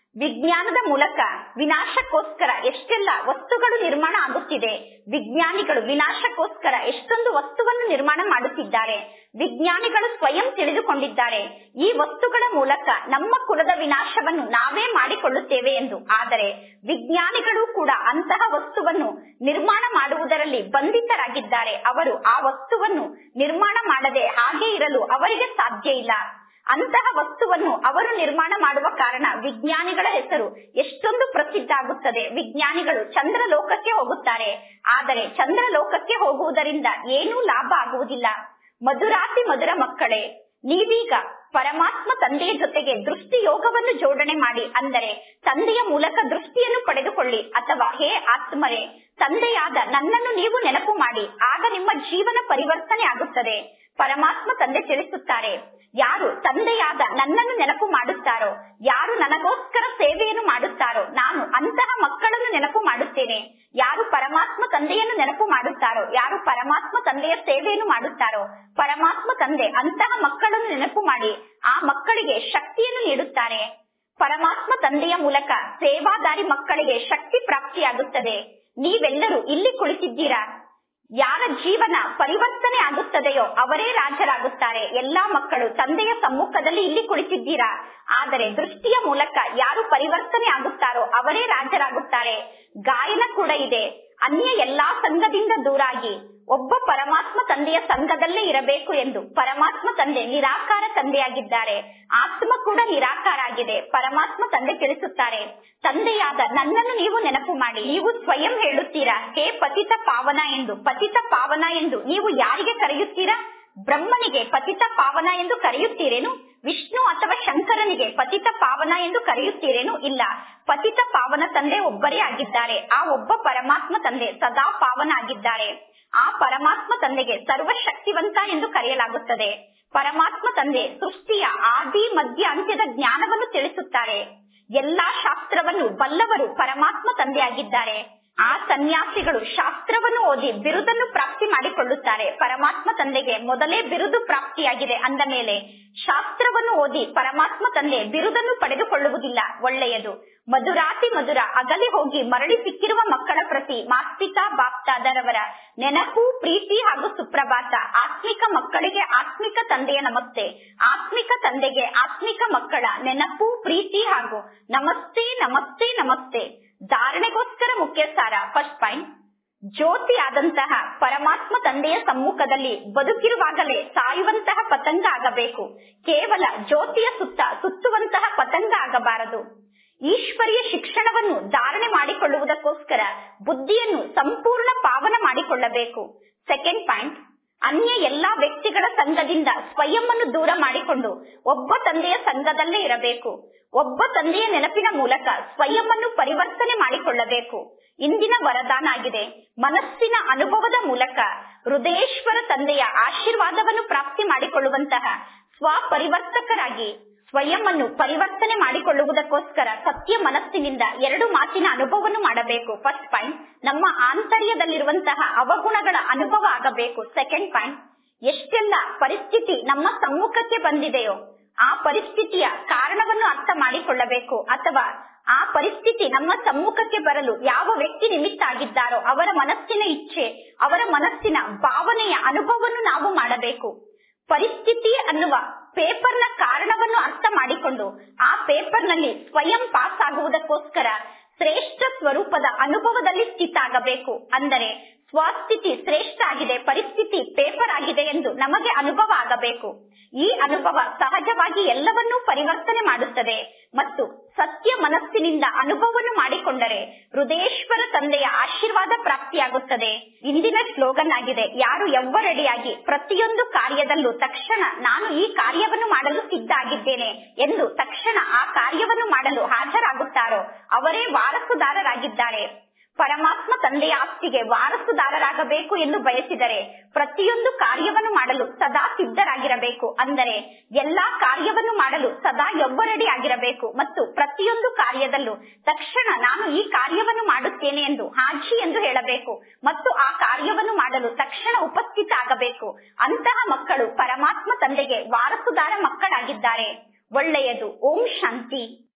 ವಿಜ್ಞಾನದ ಮೂಲಕ ವಿನಾಶಕ್ಕೋಸ್ಕರ ಎಷ್ಟೆಲ್ಲ ವಸ್ತುಗಳು ನಿರ್ಮಾಣ ಆಗುತ್ತಿದೆ ವಿಜ್ಞಾನಿಗಳು ವಿನಾಶಕ್ಕೋಸ್ಕರ ಎಷ್ಟೊಂದು ವಸ್ತುವನ್ನು ನಿರ್ಮಾಣ ಮಾಡುತ್ತಿದ್ದಾರೆ ವಿಜ್ಞಾನಿಗಳು ಸ್ವಯಂ ತಿಳಿದುಕೊಂಡಿದ್ದಾರೆ ಈ ವಸ್ತುಗಳ ಮೂಲಕ ನಮ್ಮ ಕುಲದ ವಿನಾಶವನ್ನು ನಾವೇ ಮಾಡಿಕೊಳ್ಳುತ್ತೇವೆ ಎಂದು ಆದರೆ ವಿಜ್ಞಾನಿಗಳು ಕೂಡ ಅಂತಹ ವಸ್ತುವನ್ನು ನಿರ್ಮಾಣ ಮಾಡುವುದರಲ್ಲಿ ಬಂಧಿತರಾಗಿದ್ದಾರೆ ಅವರು ಆ ವಸ್ತುವನ್ನು ನಿರ್ಮಾಣ ಮಾಡದೆ ಹಾಗೆ ಇರಲು ಅವರಿಗೆ ಸಾಧ್ಯ ಇಲ್ಲ ಅಂತಹ ವಸ್ತುವನ್ನು ಅವರು ನಿರ್ಮಾಣ ಮಾಡುವ ಕಾರಣ ವಿಜ್ಞಾನಿಗಳ ಹೆಸರು ಎಷ್ಟೊಂದು ಪ್ರಸಿದ್ಧ ಆಗುತ್ತದೆ ವಿಜ್ಞಾನಿಗಳು ಚಂದ್ರ ಲೋಕಕ್ಕೆ ಹೋಗುತ್ತಾರೆ ಆದರೆ ಚಂದ್ರ ಲೋಕಕ್ಕೆ ಹೋಗುವುದರಿಂದ ಏನೂ ಲಾಭ ಆಗುವುದಿಲ್ಲ ಮಧುರಾತಿ ಮಧುರ ಮಕ್ಕಳೇ ನೀವೀಗ ಪರಮಾತ್ಮ ತಂದೆಯ ಜೊತೆಗೆ ದೃಷ್ಟಿ ಯೋಗವನ್ನು ಜೋಡಣೆ ಮಾಡಿ ಅಂದರೆ ತಂದೆಯ ಮೂಲಕ ದೃಷ್ಟಿಯನ್ನು ಪಡೆದುಕೊಳ್ಳಿ ಅಥವಾ ಹೇ ಆತ್ಮರೇ ತಂದೆಯಾದ ನನ್ನನ್ನು ನೀವು ನೆನಪು ಮಾಡಿ ಆಗ ನಿಮ್ಮ ಜೀವನ ಪರಿವರ್ತನೆ ಆಗುತ್ತದೆ ಪರಮಾತ್ಮ ತಂದೆ ತಿಳಿಸುತ್ತಾರೆ ಯಾರು ತಂದೆಯಾದ ನನ್ನನ್ನು ನೆನಪು ಮಾಡುತ್ತಾರೋ ಯಾರು ನನಗೋಸ್ಕರ ಸೇವೆಯನ್ನು ಮಾಡುತ್ತಾರೋ ನಾನು ಅಂತಹ ಮಕ್ಕಳನ್ನು ನೆನಪು ಮಾಡುತ್ತೇನೆ ಯಾರು ಪರಮಾತ್ಮ ತಂದೆಯನ್ನು ನೆನಪು ಮಾಡುತ್ತಾರೋ ಯಾರು ಪರಮಾತ್ಮ ತಂದೆಯ ಸೇವೆಯನ್ನು ಮಾಡುತ್ತಾರೋ ಪರಮಾತ್ಮ ತಂದೆ ಅಂತಹ ಮಕ್ಕಳನ್ನು ನೆನಪು ಮಾಡಿ ಆ ಮಕ್ಕಳಿಗೆ ಶಕ್ತಿಯನ್ನು ನೀಡುತ್ತಾರೆ ಪರಮಾತ್ಮ ತಂದೆಯ ಮೂಲಕ ಸೇವಾದಾರಿ ಮಕ್ಕಳಿಗೆ ಶಕ್ತಿ ಪ್ರಾಪ್ತಿಯಾಗುತ್ತದೆ ನೀವೆಲ್ಲರೂ ಇಲ್ಲಿ ಕುಳಿತಿದ್ದೀರಾ ಯಾರ ಜೀವನ ಪರಿವರ್ತನೆ ಆಗುತ್ತದೆಯೋ ಅವರೇ ರಾಜರಾಗುತ್ತಾರೆ ಎಲ್ಲಾ ಮಕ್ಕಳು ತಂದೆಯ ಸಮ್ಮುಖದಲ್ಲಿ ಇಲ್ಲಿ ಕುಳಿತಿದ್ದೀರಾ ಆದರೆ ದೃಷ್ಟಿಯ ಮೂಲಕ ಯಾರು ಪರಿವರ್ತನೆ ಆಗುತ್ತಾರೋ ಅವರೇ ರಾಜರಾಗುತ್ತಾರೆ ಗಾಯನ ಕೂಡ ಇದೆ ಅನ್ಯ ಎಲ್ಲಾ ಸಂಘದಿಂದ ದೂರಾಗಿ ಒಬ್ಬ ಪರಮಾತ್ಮ ತಂದೆಯ ಸಂಘದಲ್ಲೇ ಇರಬೇಕು ಎಂದು ಪರಮಾತ್ಮ ತಂದೆ ನಿರಾಕಾರ ತಂದೆಯಾಗಿದ್ದಾರೆ ಆತ್ಮ ಕೂಡ ನಿರಾಕಾರ ಆಗಿದೆ ಪರಮಾತ್ಮ ತಂದೆ ತಿಳಿಸುತ್ತಾರೆ ತಂದೆಯಾದ ನನ್ನನ್ನು ನೀವು ನೆನಪು ಮಾಡಿ ನೀವು ಸ್ವಯಂ ಹೇಳುತ್ತೀರಾ ಹೇ ಪತಿತ ಪಾವನ ಎಂದು ಪತಿತ ಪಾವನ ಎಂದು ನೀವು ಯಾರಿಗೆ ಕರೆಯುತ್ತೀರಾ ಬ್ರಹ್ಮನಿಗೆ ಪತಿತ ಪಾವನ ಎಂದು ಕರೆಯುತ್ತೀರೇನು ವಿಷ್ಣು ಅಥವಾ ಶಂಕರನಿಗೆ ಪತಿತ ಪಾವನ ಎಂದು ಕರೆಯುತ್ತೀರೇನು ಇಲ್ಲ ಪತಿತ ಪಾವನ ತಂದೆ ಒಬ್ಬರೇ ಆಗಿದ್ದಾರೆ ಆ ಒಬ್ಬ ಪರಮಾತ್ಮ ತಂದೆ ಸದಾ ಪಾವನ ಆಗಿದ್ದಾರೆ ಆ ಪರಮಾತ್ಮ ತಂದೆಗೆ ಸರ್ವಶಕ್ತಿವಂತ ಎಂದು ಕರೆಯಲಾಗುತ್ತದೆ ಪರಮಾತ್ಮ ತಂದೆ ಸೃಷ್ಟಿಯ ಆದಿ ಮಧ್ಯ ಅಂತ್ಯದ ಜ್ಞಾನವನ್ನು ತಿಳಿಸುತ್ತಾರೆ ಎಲ್ಲಾ ಶಾಸ್ತ್ರವನ್ನು ಬಲ್ಲವರು ಪರಮಾತ್ಮ ತಂದೆಯಾಗಿದ್ದಾರೆ ಆ ಸನ್ಯಾಸಿಗಳು ಶಾಸ್ತ್ರವನ್ನು ಓದಿ ಬಿರುದನ್ನು ಪ್ರಾಪ್ತಿ ಮಾಡಿಕೊಳ್ಳುತ್ತಾರೆ ಪರಮಾತ್ಮ ತಂದೆಗೆ ಮೊದಲೇ ಬಿರುದು ಪ್ರಾಪ್ತಿಯಾಗಿದೆ ಅಂದ ಮೇಲೆ ಶಾಸ್ತ್ರವನ್ನು ಓದಿ ಪರಮಾತ್ಮ ತಂದೆ ಬಿರುದನ್ನು ಪಡೆದುಕೊಳ್ಳುವುದಿಲ್ಲ ಒಳ್ಳೆಯದು ಮಧುರಾತಿ ಮಧುರ ಅಗಲಿ ಹೋಗಿ ಮರಳಿ ಸಿಕ್ಕಿರುವ ಮಕ್ಕಳ ಪ್ರತಿ ಮಾಸ್ಪಿತಾ ಬಾಪ್ತಾದರವರ ನೆನಪು ಪ್ರೀತಿ ಹಾಗೂ ಸುಪ್ರಭಾತ ಆತ್ಮಿಕ ಮಕ್ಕಳಿಗೆ ಆತ್ಮಿಕ ತಂದೆಯ ನಮಸ್ತೆ ಆತ್ಮಿಕ ತಂದೆಗೆ ಆತ್ಮಿಕ ಮಕ್ಕಳ ನೆನಪು ಪ್ರೀತಿ ಹಾಗೂ ನಮಸ್ತೆ ನಮಸ್ತೆ ನಮಸ್ತೆ ಧಾರಣೆಗೋಸ್ಕರ ಮುಖ್ಯ ಸಾರ ಫಸ್ಟ್ ಪಾಯಿಂಟ್ ಜ್ಯೋತಿ ಆದಂತಹ ಪರಮಾತ್ಮ ತಂದೆಯ ಸಮ್ಮುಖದಲ್ಲಿ ಬದುಕಿರುವಾಗಲೇ ಸಾಯುವಂತಹ ಪತಂಗ ಆಗಬೇಕು ಕೇವಲ ಜ್ಯೋತಿಯ ಸುತ್ತ ಸುತ್ತುವಂತಹ ಪತಂಗ ಆಗಬಾರದು ಈಶ್ವರಿಯ ಶಿಕ್ಷಣವನ್ನು ಧಾರಣೆ ಮಾಡಿಕೊಳ್ಳುವುದಕ್ಕೋಸ್ಕರ ಬುದ್ಧಿಯನ್ನು ಸಂಪೂರ್ಣ ಪಾವನ ಮಾಡಿಕೊಳ್ಳಬೇಕು ಸೆಕೆಂಡ್ ಪಾಯಿಂಟ್ ಅನ್ಯ ಎಲ್ಲಾ ವ್ಯಕ್ತಿಗಳ ಸಂಘದಿಂದ ಸ್ವಯಂವನ್ನು ದೂರ ಮಾಡಿಕೊಂಡು ಒಬ್ಬ ತಂದೆಯ ಸಂಘದಲ್ಲೇ ಇರಬೇಕು ಒಬ್ಬ ತಂದೆಯ ನೆನಪಿನ ಮೂಲಕ ಸ್ವಯಂವನ್ನು ಪರಿವರ್ತನೆ ಮಾಡಿಕೊಳ್ಳಬೇಕು ಇಂದಿನ ವರದಾನ ಆಗಿದೆ ಮನಸ್ಸಿನ ಅನುಭವದ ಮೂಲಕ ಹೃದಯೇಶ್ವರ ತಂದೆಯ ಆಶೀರ್ವಾದವನ್ನು ಪ್ರಾಪ್ತಿ ಮಾಡಿಕೊಳ್ಳುವಂತಹ ಸ್ವಪರಿವರ್ತಕರಾಗಿ ಸ್ವಯಂವನ್ನು ಪರಿವರ್ತನೆ ಮಾಡಿಕೊಳ್ಳುವುದಕ್ಕೋಸ್ಕರ ಸತ್ಯ ಮನಸ್ಸಿನಿಂದ ಎರಡು ಮಾತಿನ ಅನುಭವವನ್ನು ಮಾಡಬೇಕು ಫಸ್ಟ್ ಪಾಯಿಂಟ್ ನಮ್ಮ ಆಂತರ್ಯದಲ್ಲಿರುವಂತಹ ಅವಗುಣಗಳ ಅನುಭವ ಆಗಬೇಕು ಸೆಕೆಂಡ್ ಪಾಯಿಂಟ್ ಎಷ್ಟೆಲ್ಲ ಪರಿಸ್ಥಿತಿ ನಮ್ಮ ಸಮ್ಮುಖಕ್ಕೆ ಬಂದಿದೆಯೋ ಆ ಪರಿಸ್ಥಿತಿಯ ಕಾರಣವನ್ನು ಅರ್ಥ ಮಾಡಿಕೊಳ್ಳಬೇಕು ಅಥವಾ ಆ ಪರಿಸ್ಥಿತಿ ನಮ್ಮ ಸಮ್ಮುಖಕ್ಕೆ ಬರಲು ಯಾವ ವ್ಯಕ್ತಿ ನಿಮಿತ್ತ ಆಗಿದ್ದಾರೋ ಅವರ ಮನಸ್ಸಿನ ಇಚ್ಛೆ ಅವರ ಮನಸ್ಸಿನ ಭಾವನೆಯ ಅನುಭವವನ್ನು ನಾವು ಮಾಡಬೇಕು ಪರಿಸ್ಥಿತಿ ಅನ್ನುವ ಪೇಪರ್ನ ಕಾರಣವನ್ನು ಅರ್ಥ ಮಾಡಿಕೊಂಡು ಆ ಪೇಪರ್ನಲ್ಲಿ ಸ್ವಯಂ ಪಾಸ್ ಆಗುವುದಕ್ಕೋಸ್ಕರ ಶ್ರೇಷ್ಠ ಸ್ವರೂಪದ ಅನುಭವದಲ್ಲಿ ಸ್ಥಿತ ಆಗಬೇಕು ಅಂದರೆ ಸ್ವಸ್ಥಿತಿ ಶ್ರೇಷ್ಠ ಆಗಿದೆ ಪರಿಸ್ಥಿತಿ ಪೇಪರ್ ಆಗಿದೆ ಎಂದು ನಮಗೆ ಅನುಭವ ಆಗಬೇಕು ಈ ಅನುಭವ ಸಹಜವಾಗಿ ಎಲ್ಲವನ್ನೂ ಪರಿವರ್ತನೆ ಮಾಡುತ್ತದೆ ಮತ್ತು ಸತ್ಯ ಮನಸ್ಸಿನಿಂದ ಅನುಭವವನ್ನು ಮಾಡಿಕೊಂಡರೆ ಹೃದಯೇಶ್ವರ ತಂದೆಯ ಆಶೀರ್ವಾದ ಪ್ರಾಪ್ತಿಯಾಗುತ್ತದೆ ಇಂದಿನ ಸ್ಲೋಗನ್ ಆಗಿದೆ ಯಾರು ಎವ್ವರೆಡಿಯಾಗಿ ಪ್ರತಿಯೊಂದು ಕಾರ್ಯದಲ್ಲೂ ತಕ್ಷಣ ನಾನು ಈ ಕಾರ್ಯವನ್ನು ಮಾಡಲು ಸಿದ್ಧ ಆಗಿದ್ದೇನೆ ಎಂದು ತಕ್ಷಣ ಆ ಕಾರ್ಯವನ್ನು ಮಾಡಲು ಹಾಜರಾಗುತ್ತಾರೋ ಅವರೇ ವಾರಸುದಾರರಾಗಿದ್ದಾರೆ ಪರಮಾತ್ಮ ತಂದೆಯ ಆಸ್ತಿಗೆ ವಾರಸುದಾರರಾಗಬೇಕು ಎಂದು ಬಯಸಿದರೆ ಪ್ರತಿಯೊಂದು ಕಾರ್ಯವನ್ನು ಮಾಡಲು ಸದಾ ಸಿದ್ಧರಾಗಿರಬೇಕು ಅಂದರೆ ಎಲ್ಲಾ ಕಾರ್ಯವನ್ನು ಮಾಡಲು ಸದಾ ಎವ್ವರಡಿ ಆಗಿರಬೇಕು ಮತ್ತು ಪ್ರತಿಯೊಂದು ಕಾರ್ಯದಲ್ಲೂ ತಕ್ಷಣ ನಾನು ಈ ಕಾರ್ಯವನ್ನು ಮಾಡುತ್ತೇನೆ ಎಂದು ಹಾಜಿ ಎಂದು ಹೇಳಬೇಕು ಮತ್ತು ಆ ಕಾರ್ಯವನ್ನು ಮಾಡಲು ತಕ್ಷಣ ಉಪಸ್ಥಿತ ಆಗಬೇಕು ಅಂತಹ ಮಕ್ಕಳು ಪರಮಾತ್ಮ ತಂದೆಗೆ ವಾರಸುದಾರ ಮಕ್ಕಳಾಗಿದ್ದಾರೆ ಒಳ್ಳೆಯದು ಓಂ ಶಾಂತಿ